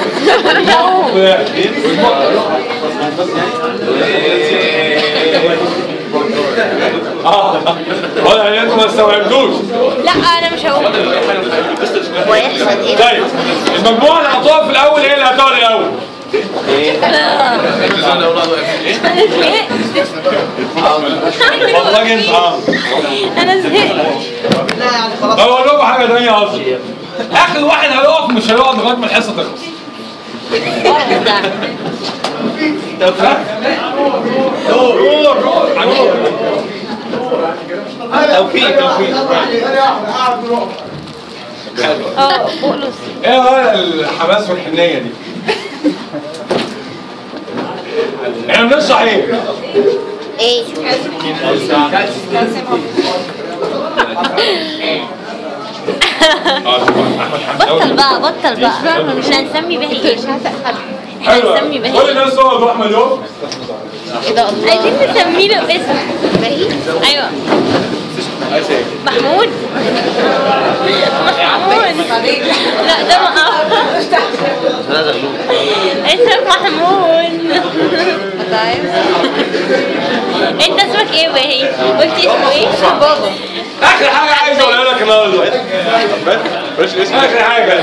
اه ولا انتوا ما استوعبتوش لا انا مش هقول ويحصل ايه طيب المجموعه اللي حطوها في الاول ايه اللي هتقعد الاول؟ والله انت اه انا زهقت طب اقول لكم حاجه ثانيه اصلا اخر واحد هيقف مش هيقعد لغايه ما الحصه تخلص توفيق توفيق اه بقلص ايه هو الحماس والحنيه دي؟ احنا بنشرح ايه؟ ايه اه احمد حمدي بطل بقى بطل بقى مش هنسمي بها ايه حلو هنسمي بها كل ايه الناس تقعد واحمد يقف ايه ده الله عايزين نسمي له اسم باهي ايوه محمود محمود لا ده محمود اسمك محمود انت اسمك ايه بهي قلتي اسمه ايه بابا اخر حاجه عايز اقولها لك النهارده اخر حاجه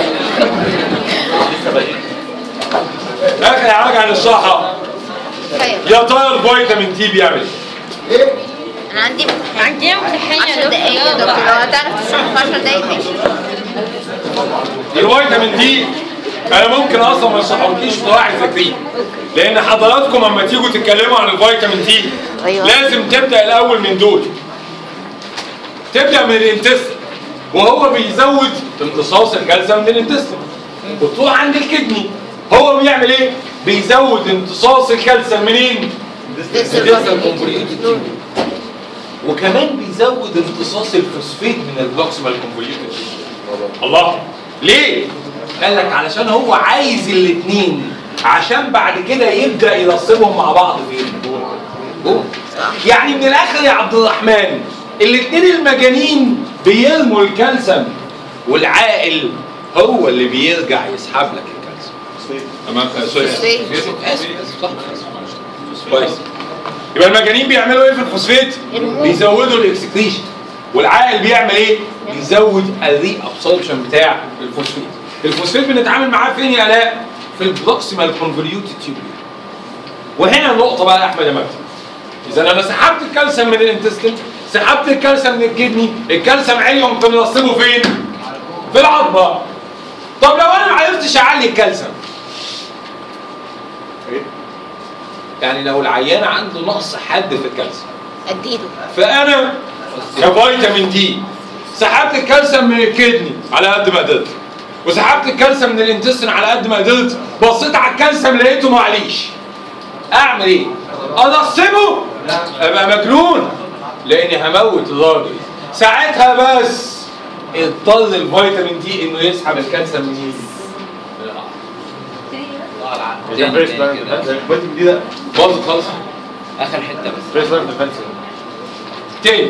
اخر حاجه عن الصحه طيب يا ترى الفيتامين تي بيعمل ايه؟ انا عندي امتحان عندنا امتحان 10 دقايق يا دكتور لو هتعرف تشرح في 10 دقايق ماشي الفيتامين دي انا ممكن اصلا ما اشرحلكيش في واحد ذكريه لان حضراتكم اما تيجوا تتكلموا عن الفيتامين تي أيوة. لازم تبدا الاول من دول تبدا من الانتست وهو بيزود امتصاص الكالسيوم من الانتستين وتروح عند الكدني هو بيعمل ايه؟ بيزود امتصاص الكالسيوم منين؟ الديستال كونفوليوتد تيوب وكمان بيزود امتصاص الفوسفيت من البروكسيمال كونفوليوتد الله ليه؟ قال لك علشان هو عايز الاثنين عشان بعد كده يبدا يرسبهم مع بعض فين؟ جوه. يعني من الاخر يا عبد الرحمن الاثنين المجانين بيرموا الكالسيوم والعاقل هو اللي بيرجع يسحب لك الكالسيوم تمام سوري فوسفيت. آسف، آسف، صح كويس يبقى المجانين بيعملوا ايه في الفوسفيت؟ يرموه. بيزودوا الاكسكريشن والعاقل بيعمل ايه؟ بيزود الري ابسوربشن بتاع الفوسفيت الفوسفيت بنتعامل معاه فين يا الاء؟ في البروكسيمال كونفوليوتد تيوب وهنا النقطه بقى يا احمد يا مجدي اذا انا سحبت الكالسيوم من الانتستين سحبت الكالسيوم من الكدني الكالسيوم عالي قمت منصبه فين؟ في العظمه طب لو انا ما عرفتش اعلي الكالسيوم يعني لو العيان عنده نقص حاد في الكالسيوم اديله فانا كفيتامين دي سحبت الكالسيوم من الكدني على قد ما قدرت وسحبت الكالسيوم من الانتستين على قد ما قدرت بصيت على الكالسيوم لقيته معليش اعمل ايه؟ انصبه ابقى مجنون لاني هموت الراجل ساعتها بس اضطر الفيتامين دي انه يسحب الكالسيوم منين؟ من العقل تاني تاني كده. الفيتامين دي ده باظت خالص اخر حته بس فيرست لاين ديفنس تاني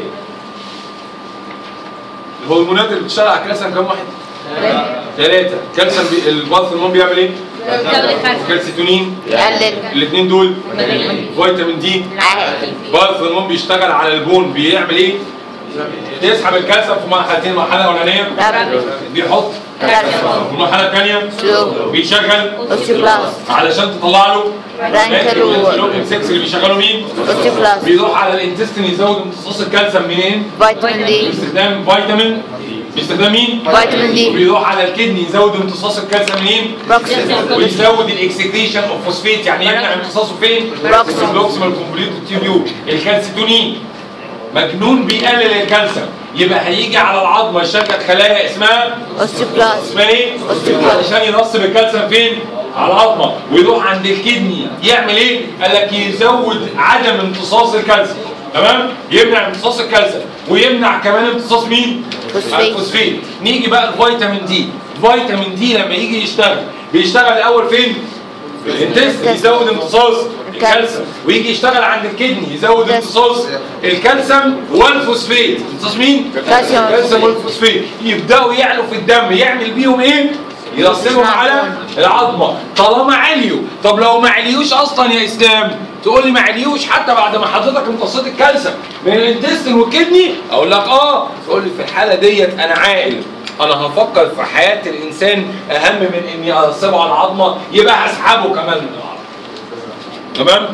الهرمونات اللي بتشتغل على الكالسيوم كام واحد؟ ثلاثة كالسيوم بي... الباث هرمون بيعمل ايه؟ كالسيتونين يقلل الاثنين دول فيتامين دي العقل باث هرمون بيشتغل على البون بيعمل ايه؟ يسحب الكالسيوم في مرحلتين المرحلة الأولانية رابط بيحط كالسيوم والمرحلة الثانية سلو بيشغل اوستيوبلاست علشان تطلع له رانكل و- الانترلوكين 6 اللي بيشغلوا مين؟ اوستيوبلاست بيروح على الانتستين يزود امتصاص الكالسيوم منين؟ فيتامين دي باستخدام فيتامين باستخدام مين؟ فيتامين دي وبيروح على الكدني يزود امتصاص الكالسيوم منين؟ بروكسيمال ويزود الاكسكريشن اوف فوسفيت يعني يمنع امتصاصه فين؟ بروكسيمال. البروكسيمال كومبليت تيوبيول الكالسيتونين مجنون بيقلل الكالسيوم يبقى هيجي على العظمه يشغل خلايا اسمها اوستيوبلاست اسمها ايه؟ أوستيوبلاست. علشان ينصب الكالسيوم فين؟ على العظمه ويروح عند الكدني يعمل ايه؟ قال لك يزود عدم امتصاص الكالسيوم تمام؟ يمنع امتصاص الكالسيوم ويمنع كمان امتصاص مين؟ فوسفيت. الفوسفيت نيجي بقى الفيتامين دي فيتامين دي لما يجي يشتغل بيشتغل الاول فين؟ في الانتست يزود امتصاص الكالسيوم ويجي يشتغل عند الكدني يزود امتصاص الكالسيوم والفوسفيت امتصاص مين؟ كالسيوم الكالسيوم والفوسفيت يبداوا يعلوا في الدم يعمل بيهم ايه؟ يرسلهم على العظمه طالما عليوا طب لو ما عليوش اصلا يا اسلام تقول لي ما عليوش حتى بعد ما حضرتك امتصيت الكالسيوم من الانتستين والكدني اقول لك اه تقول لي في الحاله ديت انا عاقل انا هفكر في حياه الانسان اهم من اني ارسبه على العظمه يبقى هسحبه كمان من العظمه تمام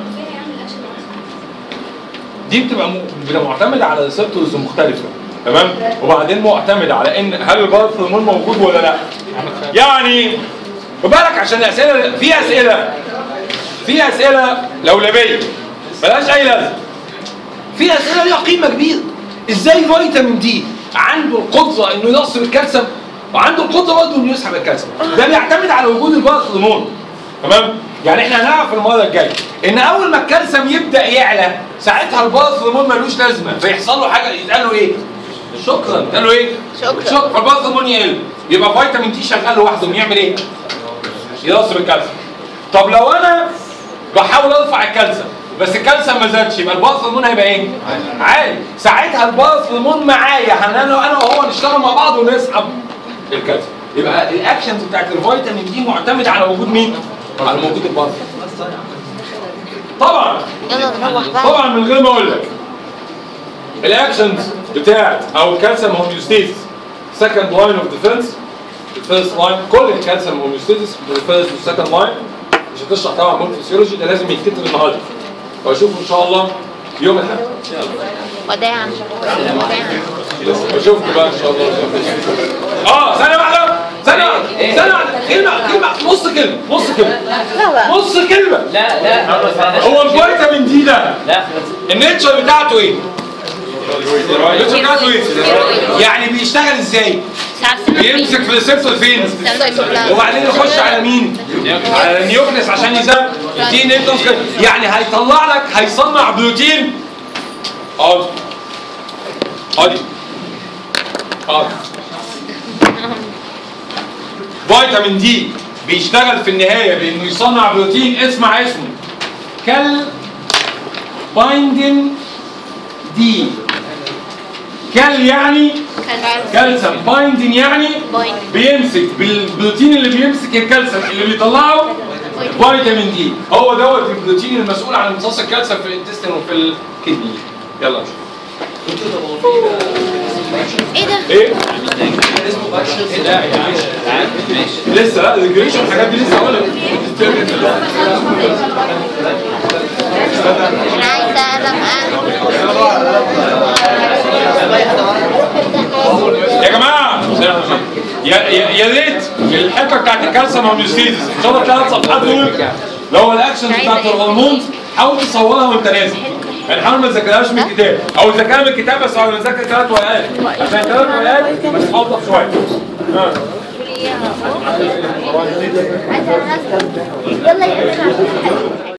دي بتبقى م- بتبقى معتمده على ريسبتورز مختلفه تمام وبعدين معتمده على ان هل البارث هرمون موجود ولا لا يعني خد بالك عشان الاسئله في اسئله في اسئله لولبيه ملهاش اي لازمه في اسئله ليها قيمه كبيره ازاي فيتامين دي عنده القدره انه ينصب الكالسيوم وعنده القدره برضه انه يسحب الكالسيوم ده بيعتمد على وجود البارث هرمون تمام يعني احنا هنعرف المره الجايه ان اول ما الكالسيوم يبدا يعلى ساعتها البارث هرمون ملوش لازمه فيحصل له حاجه يتقال له ايه شكرا يتقال له ايه شكرا. شكرا فالبارث هرمون يقل يبقى فيتامين دي شغال لوحده يعمل ايه ينصب الكالسيوم طب لو انا بحاول ارفع الكالسيوم بس الكالسيوم ما زادش يبقى الباص هرمون هيبقى ايه؟ عالي ساعتها الباص هرمون معايا انا انا وهو نشتغل مع بعض ونسحب الكالسيوم يبقى الاكشنز بتاعت الفيتامين دي معتمده على وجود مين؟ على وجود الباص طبعا يلا نروح بقى طبعا من غير ما اقول لك الاكشنز بتاعت او الكالسيوم هوميوستيز سكند لاين اوف ديفنس الفيرست لاين كل الكالسيوم هوميوستيز الفيرست والسكند لاين مش هتشرح طبعا مول فيسيولوجي ده لازم يتكتب النهارده واشوفه ان شاء الله يوم الاحد وداعا وداعا اشوفكم بقى ان شاء الله اه ثانيه واحده ثانيه واحده ثانيه واحده كلمه كلمه نص كلمه نص كلمه لا بقى نص كلمه لا لا هو الفيتامين دي ده لا النيتشر بتاعته ايه؟ النيتشر بتاعته ايه؟ يعني بيشتغل ازاي؟ بيمسك في الريسبتور فين؟ وبعدين يخش على مين؟ على النيوكليس عشان يزود دي نيوتن يعني هيطلع لك هيصنع بروتين ادي ادي ادي فيتامين دي بيشتغل في النهايه بانه يصنع بروتين اسمع اسمه كال بايندين دي كال يعني كالسيوم بايندين يعني بيمسك بالبروتين اللي بيمسك الكالسيوم اللي بيطلعه فيتامين دي هو دوت البروتين المسؤول عن امتصاص الكالسيوم في الانتستين وفي الكدني يلا مش ايه ده؟ ايه لسه لا الريجريشن الحاجات دي لسه هقولها انا عايزه اقلم يا جماعه يا يا يا ريت الحته بتاعت الكالسيوم هوميوستيزيس ان شاء الله الثلاث صفحات دول اللي هو الاكشن بتاعت الهرمون حاول تصورها وانت نازل يعني حاول ما تذاكرهاش من الكتاب او تذاكرها من الكتاب بس حاول تذاكر ثلاث ورقات عشان ثلاث ورقات بس اوضح شويه آه. يلا يا